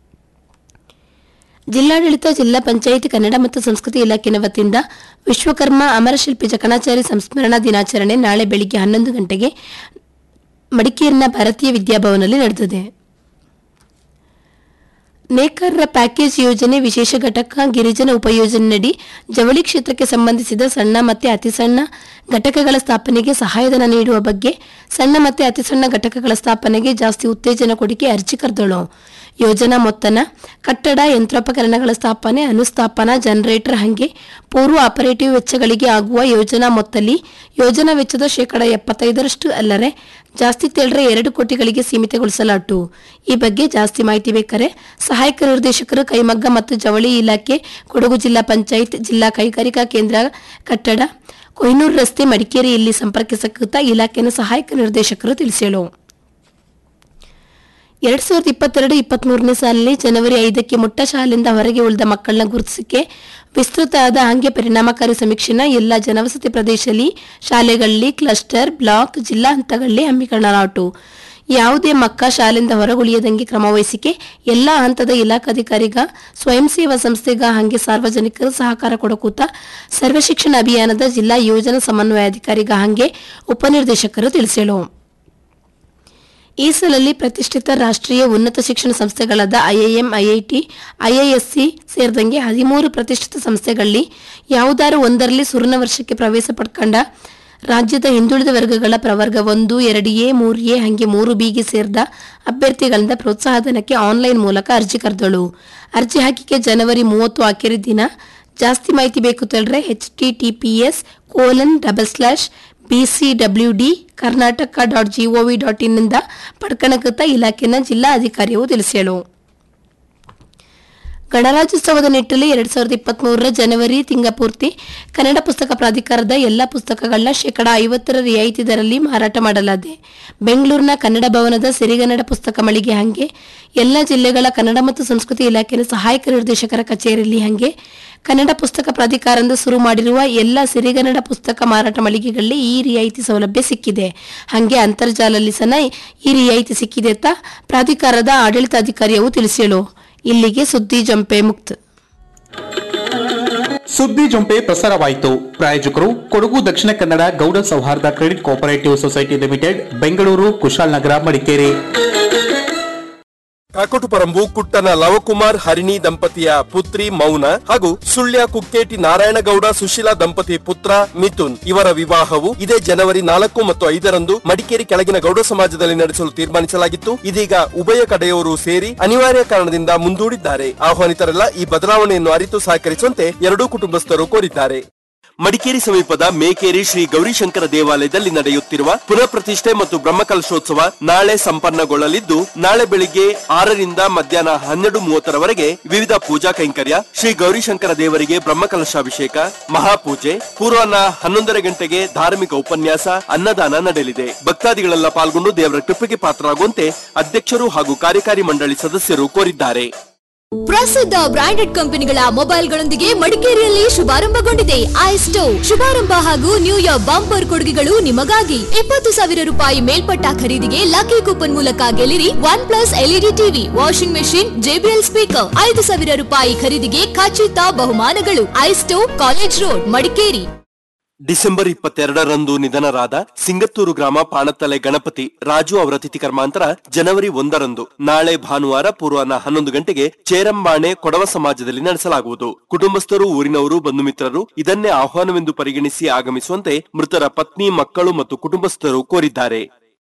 ಜಿಲ್ಲಾಡಳಿತ ಜಿಲ್ಲಾ ಪಂಚಾಯಿತಿ ಕನ್ನಡ ಮತ್ತು ಸಂಸ್ಕೃತಿ ಇಲಾಖೆನ ವತಿಯಿಂದ ವಿಶ್ವಕರ್ಮ ಅಮರಶಿಲ್ಪಿ ಜಕಣಾಚಾರಿ ಸಂಸ್ಮರಣಾ ದಿನಾಚರಣೆ ನಾಳೆ ಬೆಳಿಗ್ಗೆ ಹನ್ನೊಂದು ಗಂಟೆಗೆ ಮಡಿಕೇರಿನ ಭಾರತೀಯ ವಿದ್ಯಾಭವನಲ್ಲಿ ನಡೆದಿದೆ ನೇಕಾರರ ಪ್ಯಾಕೇಜ್ ಯೋಜನೆ ವಿಶೇಷ ಘಟಕ ಗಿರಿಜನ ಉಪಯೋಜನೆಯಡಿ ಜವಳಿ ಕ್ಷೇತ್ರಕ್ಕೆ ಸಂಬಂಧಿಸಿದ ಸಣ್ಣ ಮತ್ತೆ ಅತಿ ಸಣ್ಣ ಘಟಕಗಳ ಸ್ಥಾಪನೆಗೆ ಸಹಾಯಧನ ನೀಡುವ ಬಗ್ಗೆ ಸಣ್ಣ ಮತ್ತೆ ಅತಿ ಸಣ್ಣ ಘಟಕಗಳ ಸ್ಥಾಪನೆಗೆ ಜಾಸ್ತಿ ಉತ್ತೇಜನ ಕೊಡಿಕೆ ಅರ್ಜಿ ಕರೆದಳು ಯೋಜನಾ ಮೊತ್ತನ ಕಟ್ಟಡ ಯಂತ್ರೋಪಕರಣಗಳ ಸ್ಥಾಪನೆ ಅನುಸ್ಥಾಪನಾ ಜನರೇಟರ್ ಹಂಗೆ ಪೂರ್ವ ಆಪರೇಟಿವ್ ವೆಚ್ಚಗಳಿಗೆ ಆಗುವ ಯೋಜನಾ ಮೊತ್ತಲಿ ಯೋಜನಾ ವೆಚ್ಚದ ಶೇಕಡ ಎಪ್ಪತ್ತೈದರಷ್ಟು ಅಲ್ಲದೆ ಜಾಸ್ತಿ ತೇಳ್ರೆ ಎರಡು ಕೋಟಿಗಳಿಗೆ ಸೀಮಿತಗೊಳಿಸಲಾಟು ಈ ಬಗ್ಗೆ ಜಾಸ್ತಿ ಮಾಹಿತಿ ಬೇಕಾರೆ ಸಹಾಯಕ ನಿರ್ದೇಶಕರು ಕೈಮಗ್ಗ ಮತ್ತು ಜವಳಿ ಇಲಾಖೆ ಕೊಡಗು ಜಿಲ್ಲಾ ಪಂಚಾಯತ್ ಜಿಲ್ಲಾ ಕೈಗಾರಿಕಾ ಕೇಂದ್ರ ಕಟ್ಟಡ ಕೊಯ್ನೂರು ರಸ್ತೆ ಮಡಿಕೇರಿಯಲ್ಲಿ ಸಂಪರ್ಕಿಸಕೃತ ಇಲಾಖೆನ ಸಹಾಯಕ ನಿರ್ದೇಶಕರು ತಿಳಿಸೇಳು ಎರಡ್ ಸಾವಿರದ ಇಪ್ಪತ್ತೆರಡು ಇಪ್ಪತ್ಮೂರನೇ ಸಾಲಿನಲ್ಲಿ ಜನವರಿ ಐದಕ್ಕೆ ಮುಟ್ಟ ಶಾಲೆಯಿಂದ ಹೊರಗೆ ಉಳಿದ ಮಕ್ಕಳನ್ನ ಗುರುತಿಸಿಕೆ ವಿಸ್ತೃತ ಆದ ಹಂಗೆ ಪರಿಣಾಮಕಾರಿ ಸಮೀಕ್ಷೆನ ಎಲ್ಲ ಜನವಸತಿ ಪ್ರದೇಶದಲ್ಲಿ ಶಾಲೆಗಳಲ್ಲಿ ಕ್ಲಸ್ಟರ್ ಬ್ಲಾಕ್ ಜಿಲ್ಲಾ ಹಂತಗಳಲ್ಲಿ ಹಮ್ಮಿಕೊಳ್ಳಲಾಟು ಯಾವುದೇ ಮಕ್ಕ ಶಾಲೆಯಿಂದ ಹೊರಗುಳಿಯದಂಗೆ ಕ್ರಮವಹಿಸಿಕೆ ಎಲ್ಲಾ ಹಂತದ ಇಲಾಖಾಧಿಕಾರಿಗ ಸ್ವಯಂ ಸೇವಾ ಸಂಸ್ಥೆಗ ಹಂಗೆ ಸಾರ್ವಜನಿಕರು ಸಹಕಾರ ಕೊಡಕೂತ ಸರ್ವ ಶಿಕ್ಷಣ ಅಭಿಯಾನದ ಜಿಲ್ಲಾ ಯೋಜನಾ ಸಮನ್ವಯಾಧಿಕಾರಿಗ ಹಂಗೆ ಉಪನಿರ್ದೇಶಕರು ತಿಳಿಸೇಳು ಈ ಸಲಲ್ಲಿ ಪ್ರತಿಷ್ಠಿತ ರಾಷ್ಟ್ರೀಯ ಉನ್ನತ ಶಿಕ್ಷಣ ಸಂಸ್ಥೆಗಳಾದ ಐಐಎಂ ಐಐಟಿ ಐಐಎಸ್ಸಿ ಸೇರಿದಂಗೆ ಹದಿಮೂರು ಪ್ರತಿಷ್ಠಿತ ಸಂಸ್ಥೆಗಳಲ್ಲಿ ಯಾವುದಾರು ಒಂದರಲ್ಲಿ ಸುರ್ಣ ವರ್ಷಕ್ಕೆ ಪ್ರವೇಶ ಪಡ್ಕೊಂಡ ರಾಜ್ಯದ ಹಿಂದುಳಿದ ವರ್ಗಗಳ ಪ್ರವರ್ಗ ಒಂದು ಎರಡು ಎ ಮೂರು ಎ ಹಂಗೆ ಮೂರು ಬಿಗೆ ಸೇರಿದ ಅಭ್ಯರ್ಥಿಗಳಿಂದ ಪ್ರೋತ್ಸಾಹಧನಕ್ಕೆ ಆನ್ಲೈನ್ ಮೂಲಕ ಅರ್ಜಿ ಕರೆದಳು ಅರ್ಜಿ ಹಾಕಿಕೆ ಜನವರಿ ಮೂವತ್ತು ಆಖರಿ ದಿನ ಜಾಸ್ತಿ ಮಾಹಿತಿ ಬೇಕು ತಳ್ರೆ H T T P S colon double slash B C W D Karnataka dot GOV dot ಇನ್ನಿಂದ ಪಡ್ಕಣಕೃತ ಇಲಾಖೆನ ಜಿಲ್ಲಾ ಅಧಿಕಾರಿಯು ತಿಳಿಸೇಳು ಗಣರಾಜ್ಯೋತ್ಸವದ ನಿಟ್ಟಲ್ಲಿ ಎರಡ್ ಸಾವಿರದ ಇಪ್ಪತ್ಮೂರರ ಜನವರಿ ತಿಂಗಪೂರ್ತಿ ಕನ್ನಡ ಪುಸ್ತಕ ಪ್ರಾಧಿಕಾರದ ಎಲ್ಲ ಪುಸ್ತಕಗಳನ್ನ ಶೇಕಡ ಐವತ್ತರ ರಿಯಾಯಿತಿ ದರಲ್ಲಿ ಮಾರಾಟ ಮಾಡಲಾಗಿದೆ ಬೆಂಗಳೂರಿನ ಕನ್ನಡ ಭವನದ ಸಿರಿಗನ್ನಡ ಪುಸ್ತಕ ಮಳಿಗೆ ಹಂಗೆ ಎಲ್ಲ ಜಿಲ್ಲೆಗಳ ಕನ್ನಡ ಮತ್ತು ಸಂಸ್ಕೃತಿ ಇಲಾಖೆಯ ಸಹಾಯಕ ನಿರ್ದೇಶಕರ ಕಚೇರಿಯಲ್ಲಿ ಹಂಗೆ ಕನ್ನಡ ಪುಸ್ತಕ ಪ್ರಾಧಿಕಾರದಿಂದ ಶುರು ಮಾಡಿರುವ ಎಲ್ಲ ಸಿರಿಗನ್ನಡ ಪುಸ್ತಕ ಮಾರಾಟ ಮಳಿಗೆಗಳಲ್ಲಿ ಈ ರಿಯಾಯಿತಿ ಸೌಲಭ್ಯ ಸಿಕ್ಕಿದೆ ಹಂಗೆ ಅಂತರ್ಜಾಲದಲ್ಲಿ ಸಹ ಈ ರಿಯಾಯಿತಿ ಸಿಕ್ಕಿದೆ ಅಂತ ಪ್ರಾಧಿಕಾರದ ಆಡಳಿತಾಧಿಕಾರಿಯವು ತಿಳಿಸೇಳು ಇಲ್ಲಿಗೆ ಸುದ್ದಿ ಜಂಪೆ ಮುಕ್ತ ಸುದ್ದಿ ಜೊಂಪೆ ಪ್ರಸಾರವಾಯಿತು ಪ್ರಾಯೋಜಕರು ಕೊಡಗು ದಕ್ಷಿಣ Kannada Gowda Souharda credit cooperative society limited Bengaluru Kushalnagar Madikeri Kakotuparambu ಕುಟ್ಟನ ಲವಕುಮಾರ್ ಹರಿಣಿ ದಂಪತಿಯ ಪುತ್ರಿ ಮೌನ ಹಾಗೂ ಸುಳ್ಯ ಕುಕ್ಕೇಟಿ ನಾರಾಯಣಗೌಡ ಸುಶೀಲಾ ದಂಪತಿ ಪುತ್ರ ಮಿಥುನ್ ಇವರ ವಿವಾಹವು ಇದೇ ಜನವರಿ ನಾಲ್ಕು ಮತ್ತು ಐದರಂದು ಮಡಿಕೇರಿ ಕೆಳಗಿನ ಗೌಡ ಸಮಾಜದಲ್ಲಿ ನಡೆಸಲು ತೀರ್ಮಾನಿಸಲಾಗಿತ್ತು ಇದೀಗ ಉಭಯ ಕಡೆಯವರು ಸೇರಿ ಅನಿವಾರ್ಯ ಕಾರಣದಿಂದ ಮುಂದೂಡಿದ್ದಾರೆ ಆಹ್ವಾನಿತರೆಲ್ಲ ಈ ಬದಲಾವಣೆಯನ್ನು ಅರಿತು ಸಹಕರಿಸುವಂತೆ ಎರಡೂ ಕುಟುಂಬಸ್ಥರು ಕೋರಿದ್ದಾರೆ ಮಡಿಕೇರಿ ಸಮೀಪದ ಮೇಕೇರಿ ಶ್ರೀ ಗೌರಿಶಂಕರ ದೇವಾಲಯದಲ್ಲಿ ನಡೆಯುತ್ತಿರುವ ಪುನಃ ಪ್ರತಿಷ್ಠೆ ಮತ್ತು ಬ್ರಹ್ಮಕಲಶೋತ್ಸವ ನಾಳೆ ಸಂಪನ್ನಗೊಳ್ಳಲಿದ್ದು ನಾಳೆ ಬೆಳಿಗ್ಗೆ ಆರರಿಂದ ಮಧ್ಯಾಹ್ನ ಹನ್ನೆರಡು ಮೂವತ್ತರವರೆಗೆ ವಿವಿಧ ಪೂಜಾ ಕೈಂಕರ್ಯ ಶ್ರೀ ಗೌರಿಶಂಕರ ದೇವರಿಗೆ ಬ್ರಹ್ಮಕಲಶಾಭಿಷೇಕ ಮಹಾಪೂಜೆ ಪೂರ್ವಾಹ್ನ ಹನ್ನೊಂದರ ಗಂಟೆಗೆ ಧಾರ್ಮಿಕ ಉಪನ್ಯಾಸ ಅನ್ನದಾನ ನಡೆಯಲಿದೆ ಭಕ್ತಾದಿಗಳೆಲ್ಲ ಪಾಲ್ಗೊಂಡು ದೇವರ ಕೃಪೆಗೆ ಪಾತ್ರರಾಗುವಂತೆ ಅಧ್ಯಕ್ಷರು ಹಾಗೂ ಕಾರ್ಯಕಾರಿ ಮಂಡಳಿ ಸದಸ್ಯರು ಕೋರಿದ್ದಾರೆ ಪ್ರಸಿದ್ಧ ಬ್ರಾಂಡೆಡ್ ಕಂಪನಿಗಳ ಮೊಬೈಲ್ಗಳೊಂದಿಗೆ ಮಡಿಕೇರಿಯಲ್ಲಿ ಶುಭಾರಂಭಗೊಂಡಿದೆ ಐಸ್ಟೋ ಶುಭಾರಂಭ ಹಾಗೂ ನ್ಯೂ ಇಯರ್ ಬಂಪರ್ ಕೊಡುಗೆಗಳು ನಿಮಗಾಗಿ ಇಪ್ಪತ್ತು ಸಾವಿರ ರೂಪಾಯಿ ಮೇಲ್ಪಟ್ಟ ಖರೀದಿಗೆ ಲಕ್ಕಿ ಕೂಪನ್ ಮೂಲಕ ಗೆಲ್ಲಿರಿ OnePlus LED TV washing machine JBL speaker ಐದು ಸಾವಿರ ರೂಪಾಯಿ ಖರೀದಿಗೆ ಖಚಿತ ಬಹುಮಾನಗಳು ಐಸ್ಟೋ ಕಾಲೇಜ್ ರೋಡ್ ಮಡಿಕೇರಿ ಡಿಸೆಂಬರ್ ಇಪ್ಪತ್ತೆರಡರಂದು ನಿಧನರಾದ ಸಿಂಗತ್ತೂರು ಗ್ರಾಮ ಪಾಣತ್ತಲೆ ಗಣಪತಿ ರಾಜು ಅವರ ತಿಥಿ ಕರ್ಮಾಂತರ ಜನವರಿ ಒಂದರಂದು ನಾಳೆ ಭಾನುವಾರ ಪೂರ್ವಾಹ್ನ ಹನ್ನೊಂದು ಗಂಟೆಗೆ ಚೇರಂಬಾಣೆ ಕೊಡವ ಸಮಾಜದಲ್ಲಿ ನಡೆಸಲಾಗುವುದು ಕುಟುಂಬಸ್ಥರು ಊರಿನವರು ಬಂಧು ಮಿತ್ರರು ಇದನ್ನೇ ಆಹ್ವಾನವೆಂದು ಪರಿಗಣಿಸಿ ಆಗಮಿಸುವಂತೆ ಮೃತರ ಪತ್ನಿ ಮಕ್ಕಳು ಮತ್ತು ಕುಟುಂಬಸ್ಥರು ಕೋರಿದ್ದಾರೆ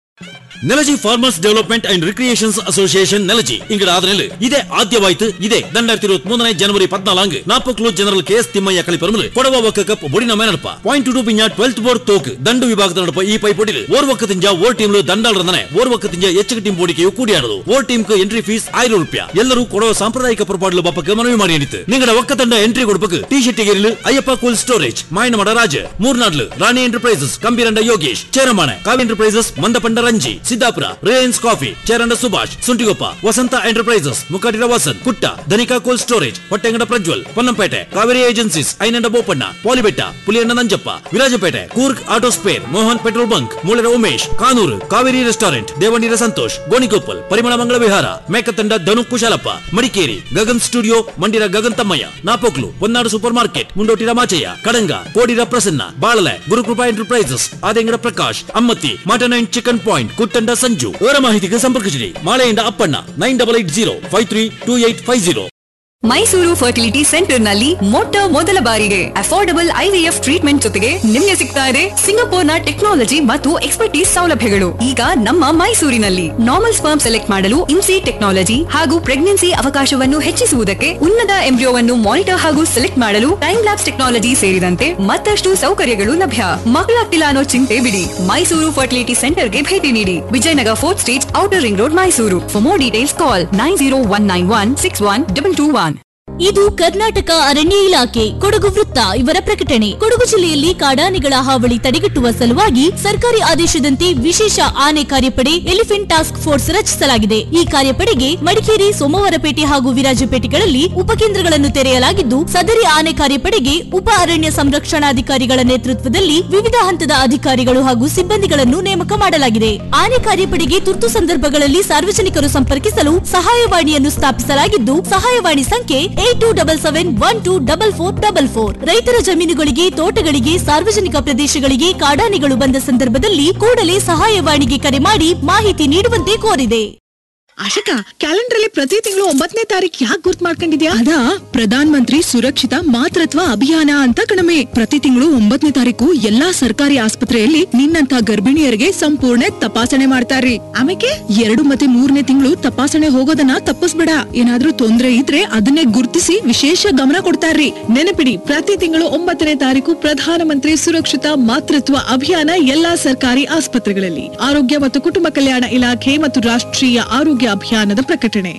Nelaji farmers development and recreations association Nelaji ಇಂಗಡ ಆದನೆಲ್ ಇದೇ ಆದ್ಯವಾಯ್ತು ಇದೇ ரெண்டாயிரத்தி இருபத்தி மூணு ஜனவரி பதினாலாங்கு நாப்பக்குழு ஜெனரல் கே எஸ் திம்மைய கலிப்பெருமಲು ಕೊಡವ ಒಕ್ಕ ಕಪ್ ಬೊಡಿನ ಮೇನಡಪ ಪಾಯಿಂಟ್ ಟು ಪಿಂಜ ಟ್ವೆಲ್ತ್ ಬೋರ್ಡ್ ತೋಕ್ ದಂಡು ವಿಭಾಗದ ನಡಪ ಈ ಪೈ ಪೊಡಿಲು ಓರ್ ಒಕ್ಕ ತಿಂಜ ಓರ್ ಟೀಮ್ ದಂಡಾಲ್ ರಂದನೆ ಓರ್ ಒಕ್ಕ ತಿಂಜ ಎಚ್ಚಕ ಟೀಮ್ ಬೋಡಿಕೆಯು ಕೂಡಿಯಾಡದು ಓರ್ ಟೀಮ್ ಕು ಎಂಟ್ರಿ ಫೀಸ್ ಆಯಿரம் ರೂಪಾಯಿ ಎಲ್ಲರೂ ಕೊಡವ ಸಾಂಪ್ರದಾಯಿಕ ಪೊರಪಾಡಲು ಬಪ್ಪಕ್ಕೆ ಮನವಿ ಮಾಡಿ ಅಣಿತು ನಿಂಗಡ ಒಕ್ಕ ತಂಡ ಎಂಟ್ರಿ ಕೊಡಬೇಕು ಟಿ ಶರ್ಟ್ ಗೆರಿಲು ಅಯ್ಯಪ್ಪ ಕೂಲ್ ಸ್ಟೋರೇಜ್ ಮಾಯನಮಡ ರಾಜ ಮೂರ್ನಾಡ್ಲು Rani enterprises Kambiranda Yogesh Cheramane Kavi enterprises Mandapanda Ranji Siddapura Reliance coffee Cheranda Subhash Suntikoppa Vasanta enterprises Mukkatira Vasanth Kutta Dhanika cold storage Hottengada Prajwal Ponnampet Kaveri agencies Ainanda Bopanna Palibetta Puliyanna Nanjappa Virajpet Coorg auto spare Mohan petrol bunk Mulera Umesh Kanuru Kaveri restaurant Devanira Santosh Gonikoppal Parimala Mangala Vihara Mekathanda Dhanu Kushalappa Madikeri Gagan studio ಮಂಡಿರ Gagan Thammaiah Napoklu Honnadu super market Mundotira Machaiah Kadanga Kodira Prasanna Balale Gurukripa enterprises Adengada Prakash Ammathi mutton and chicken point Kuttanda Sanju ಇವರ ಮಾಹಿತಿಗೆ ಸಂಪರ್ಕಿಸಿರಿ ಮಾಳೆಯಿಂದ Appanna nine double eight zero five three two eight five zero Mysuru fertility centre ನಲ್ಲಿ ಮೊಟ್ಟ ಮೊದಲ ಬಾರಿಗೆ affordable IVF treatment ಜೊತೆಗೆ ನಿಮಗೆ ಸಿಗ್ತಾ ಇದೆ ಸಿಂಗಪೂರ್ನ ಟೆಕ್ನಾಲಜಿ ಮತ್ತು ಎಕ್ಸ್ಪರ್ಟೀಸ್ ಸೌಲಭ್ಯಗಳು ಈಗ ನಮ್ಮ ಮೈಸೂರಿನಲ್ಲಿ ನಾರ್ಮಲ್ ಸ್ಪರ್ಮ್ ಸೆಲೆಕ್ಟ್ ಮಾಡಲು ಇನ್ಸಿ ಟೆಕ್ನಾಲಜಿ ಹಾಗೂ ಪ್ರೆಗ್ನೆನ್ಸಿ ಅವಕಾಶವನ್ನು ಹೆಚ್ಚಿಸುವುದಕ್ಕೆ ಉನ್ನತ ಎಂಬ್ರಿಯೋವನ್ನು ಮಾನಿಟರ್ ಹಾಗೂ ಸೆಲೆಕ್ಟ್ ಮಾಡಲು ಟೈಮ್ ಲ್ಯಾಬ್ಸ್ ಟೆಕ್ನಾಲಜಿ ಸೇರಿದಂತೆ ಮತ್ತಷ್ಟು ಸೌಕರ್ಯಗಳು ಲಭ್ಯ ಮಕ್ಕಳಾಗ್ತಿಲ್ಲ ಅನ್ನೋ ಚಿಂತೆ ಬಿಡಿ ಮೈಸೂರು ಫರ್ಟಿಲಿಟಿ ಸೆಂಟರ್ಗೆ ಭೇಟಿ ನೀಡಿ Vijayanagara fourth street outer ring road Mysuru for more details call nine zero one nine one six one double two one ಇದು ಕರ್ನಾಟಕ ಅರಣ್ಯ ಇಲಾಖೆ ಕೊಡಗು ವೃತ್ತ ಇವರ ಪ್ರಕಟಣೆ ಕೊಡಗು ಜಿಲ್ಲೆಯಲ್ಲಿ ಕಾಡಾನೆಗಳ ಹಾವಳಿ ತಡೆಗಟ್ಟುವ ಸಲುವಾಗಿ ಸರ್ಕಾರಿ ಆದೇಶದಂತೆ ವಿಶೇಷ ಆನೆ ಕಾರ್ಯಪಡೆ ಎಲಿಫೆಂಟ್ ಟಾಸ್ಕ್ ಫೋರ್ಸ್ ರಚಿಸಲಾಗಿದೆ ಈ ಕಾರ್ಯಪಡೆಗೆ ಮಡಿಕೇರಿ ಸೋಮವಾರಪೇಟೆ ಹಾಗೂ ವಿರಾಜಪೇಟೆಗಳಲ್ಲಿ ಉಪಕೇಂದ್ರಗಳನ್ನು ತೆರೆಯಲಾಗಿದ್ದು ಸದರಿ ಆನೆ ಕಾರ್ಯಪಡೆಗೆ ಉಪ ಅರಣ್ಯ ಸಂರಕ್ಷಣಾಧಿಕಾರಿಗಳ ನೇತೃತ್ವದಲ್ಲಿ ವಿವಿಧ ಹಂತದ ಅಧಿಕಾರಿಗಳು ಹಾಗೂ ಸಿಬ್ಬಂದಿಗಳನ್ನು ನೇಮಕ ಮಾಡಲಾಗಿದೆ ಆನೆ ಕಾರ್ಯಪಡೆಗೆ ತುರ್ತು ಸಂದರ್ಭಗಳಲ್ಲಿ ಸಾರ್ವಜನಿಕರು ಸಂಪರ್ಕಿಸಲು ಸಹಾಯವಾಣಿಯನ್ನು ಸ್ಥಾಪಿಸಲಾಗಿದ್ದು ಸಹಾಯವಾಣಿ ಸಂಖ್ಯೆ eight two double seven one two double four double four ರೈತರ ಜಮೀನುಗಳಿಗೆ ತೋಟಗಳಿಗೆ ಸಾರ್ವಜನಿಕ ಪ್ರದೇಶಗಳಿಗೆ ಕಾಡಾನೆಗಳು ಬಂದ ಸಂದರ್ಭದಲ್ಲಿ ಕೂಡಲೇ ಸಹಾಯವಾಣಿಗೆ ಕರೆ ಮಾಡಿ ಮಾಹಿತಿ ನೀಡುವಂತೆ ಕೋರಿದೆ ಆಶಿಕಾ ಕ್ಯಾಲೆಂಡರ್ ಅಲ್ಲಿ ಪ್ರತಿ ತಿಂಗಳು ಒಂಬತ್ತನೇ ತಾರೀಕು ಯಾಕೆ ಗುರ್ತ್ ಮಾಡ್ಕೊಂಡಿದ್ಯಾ ಅದಾ ಪ್ರಧಾನ್ ಮಂತ್ರಿ ಸುರಕ್ಷಿತ ಮಾತೃತ್ವ ಅಭಿಯಾನ ಅಂತ ಕಣಮೆ ಪ್ರತಿ ತಿಂಗಳು ಒಂಬತ್ತನೇ ತಾರೀಕು ಎಲ್ಲಾ ಸರ್ಕಾರಿ ಆಸ್ಪತ್ರೆಯಲ್ಲಿ ನಿನ್ನಂತ ಗರ್ಭಿಣಿಯರಿಗೆ ಸಂಪೂರ್ಣ ತಪಾಸಣೆ ಮಾಡ್ತಾರ್ರಿ ಆಮೇಲೆ ಎರಡು ಮತ್ತೆ ಮೂರನೇ ತಿಂಗಳು ತಪಾಸಣೆ ಹೋಗೋದನ್ನ ತಪ್ಪಿಸ್ಬೇಡ ಏನಾದ್ರೂ ತೊಂದ್ರೆ ಇದ್ರೆ ಅದನ್ನೇ ಗುರ್ತಿಸಿ ವಿಶೇಷ ಗಮನ ಕೊಡ್ತಾರ್ರಿ ನೆನಪಿಡಿ ಪ್ರತಿ ತಿಂಗಳು ಒಂಬತ್ತನೇ ತಾರೀಕು ಪ್ರಧಾನ ಮಂತ್ರಿ ಸುರಕ್ಷಿತ ಮಾತೃತ್ವ ಅಭಿಯಾನ ಎಲ್ಲಾ ಸರ್ಕಾರಿ ಆಸ್ಪತ್ರೆಗಳಲ್ಲಿ ಆರೋಗ್ಯ ಮತ್ತು ಕುಟುಂಬ ಕಲ್ಯಾಣ ಇಲಾಖೆ ಮತ್ತು ರಾಷ್ಟ್ರೀಯ ಆರೋಗ್ಯ ಅಭಿಯಾನದ ಪ್ರಕಟಣೆ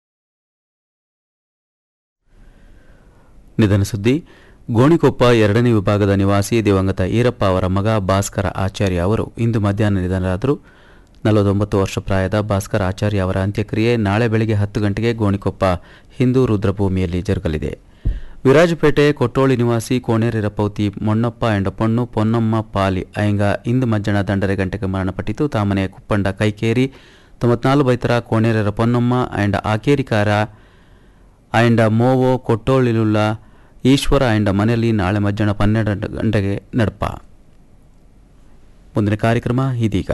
ನಿಧನ ಸುದ್ದಿ ಗೋಣಿಕೊಪ್ಪ ಎರಡನೇ ವಿಭಾಗದ ನಿವಾಸಿ ದಿವಂಗತ ಈರಪ್ಪ ಅವರ ಮಗ ಭಾಸ್ಕರ ಆಚಾರ್ಯ ಅವರು ಇಂದು ಮಧ್ಯಾಹ್ನ ನಿಧನರಾದರು ನಲವತ್ತೊಂಬತ್ತು ವರ್ಷ ಪ್ರಾಯದ ಭಾಸ್ಕರ ಆಚಾರ್ಯ ಅವರ ಅಂತ್ಯಕ್ರಿಯೆ ನಾಳೆ ಬೆಳಗ್ಗೆ ಹತ್ತು ಗಂಟೆಗೆ ಗೋಣಿಕೊಪ್ಪ ಹಿಂದೂ ರುದ್ರಭೂಮಿಯಲ್ಲಿ ಜರುಗಲಿದೆ ವಿರಾಜಪೇಟೆ ಕೊಟ್ಟೋಳಿ ನಿವಾಸಿ ಕೋಣೇರಿರಪೌತಿ ಮೊಣ್ಣಪ್ಪ ಎಂಡ ಪೊಣ್ಣು ಪೊನ್ನಮ್ಮ ಪಾಲಿ ಅಯ್ಯಂಗ ಇಂದು ಮಜ್ಜನ ದಂಡರೆ ಗಂಟೆಗೆ ಮರಣಪಟ್ಟಿತು ತಾಮನೆ ಕುಪ್ಪಂಡ ಕೈಕೇರಿ ತೊಂಬತ್ನಾಲ್ಕು ಬೈತರ ಕೋಣೇರರ ಪೊನ್ನಮ್ಮ ಅಂಡ್ ಆಕೇರಿಕಾರ ಅಂಡ್ ಮೋವೋ ಕೊಟ್ಟೋಳಿಲುಳ್ಳ ಈಶ್ವರ ಆ್ಯಂಡ್ ಮನೆಯಲ್ಲಿ ನಾಳೆ ಮಧ್ಯಾಹ್ನ ಪನ್ನೆರಡು ಗಂಟೆಗೆ ನಡಪ ಮುಂದಿನ ಕಾರ್ಯಕ್ರಮ ಇದೀಗ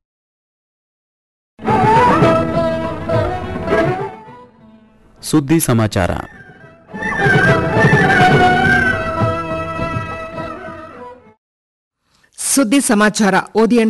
ಸುದ್ದಿ ಸಮಾಚಾರ ಸುದ್ದಿ ಸಮಾಚಾರ ಓದಿ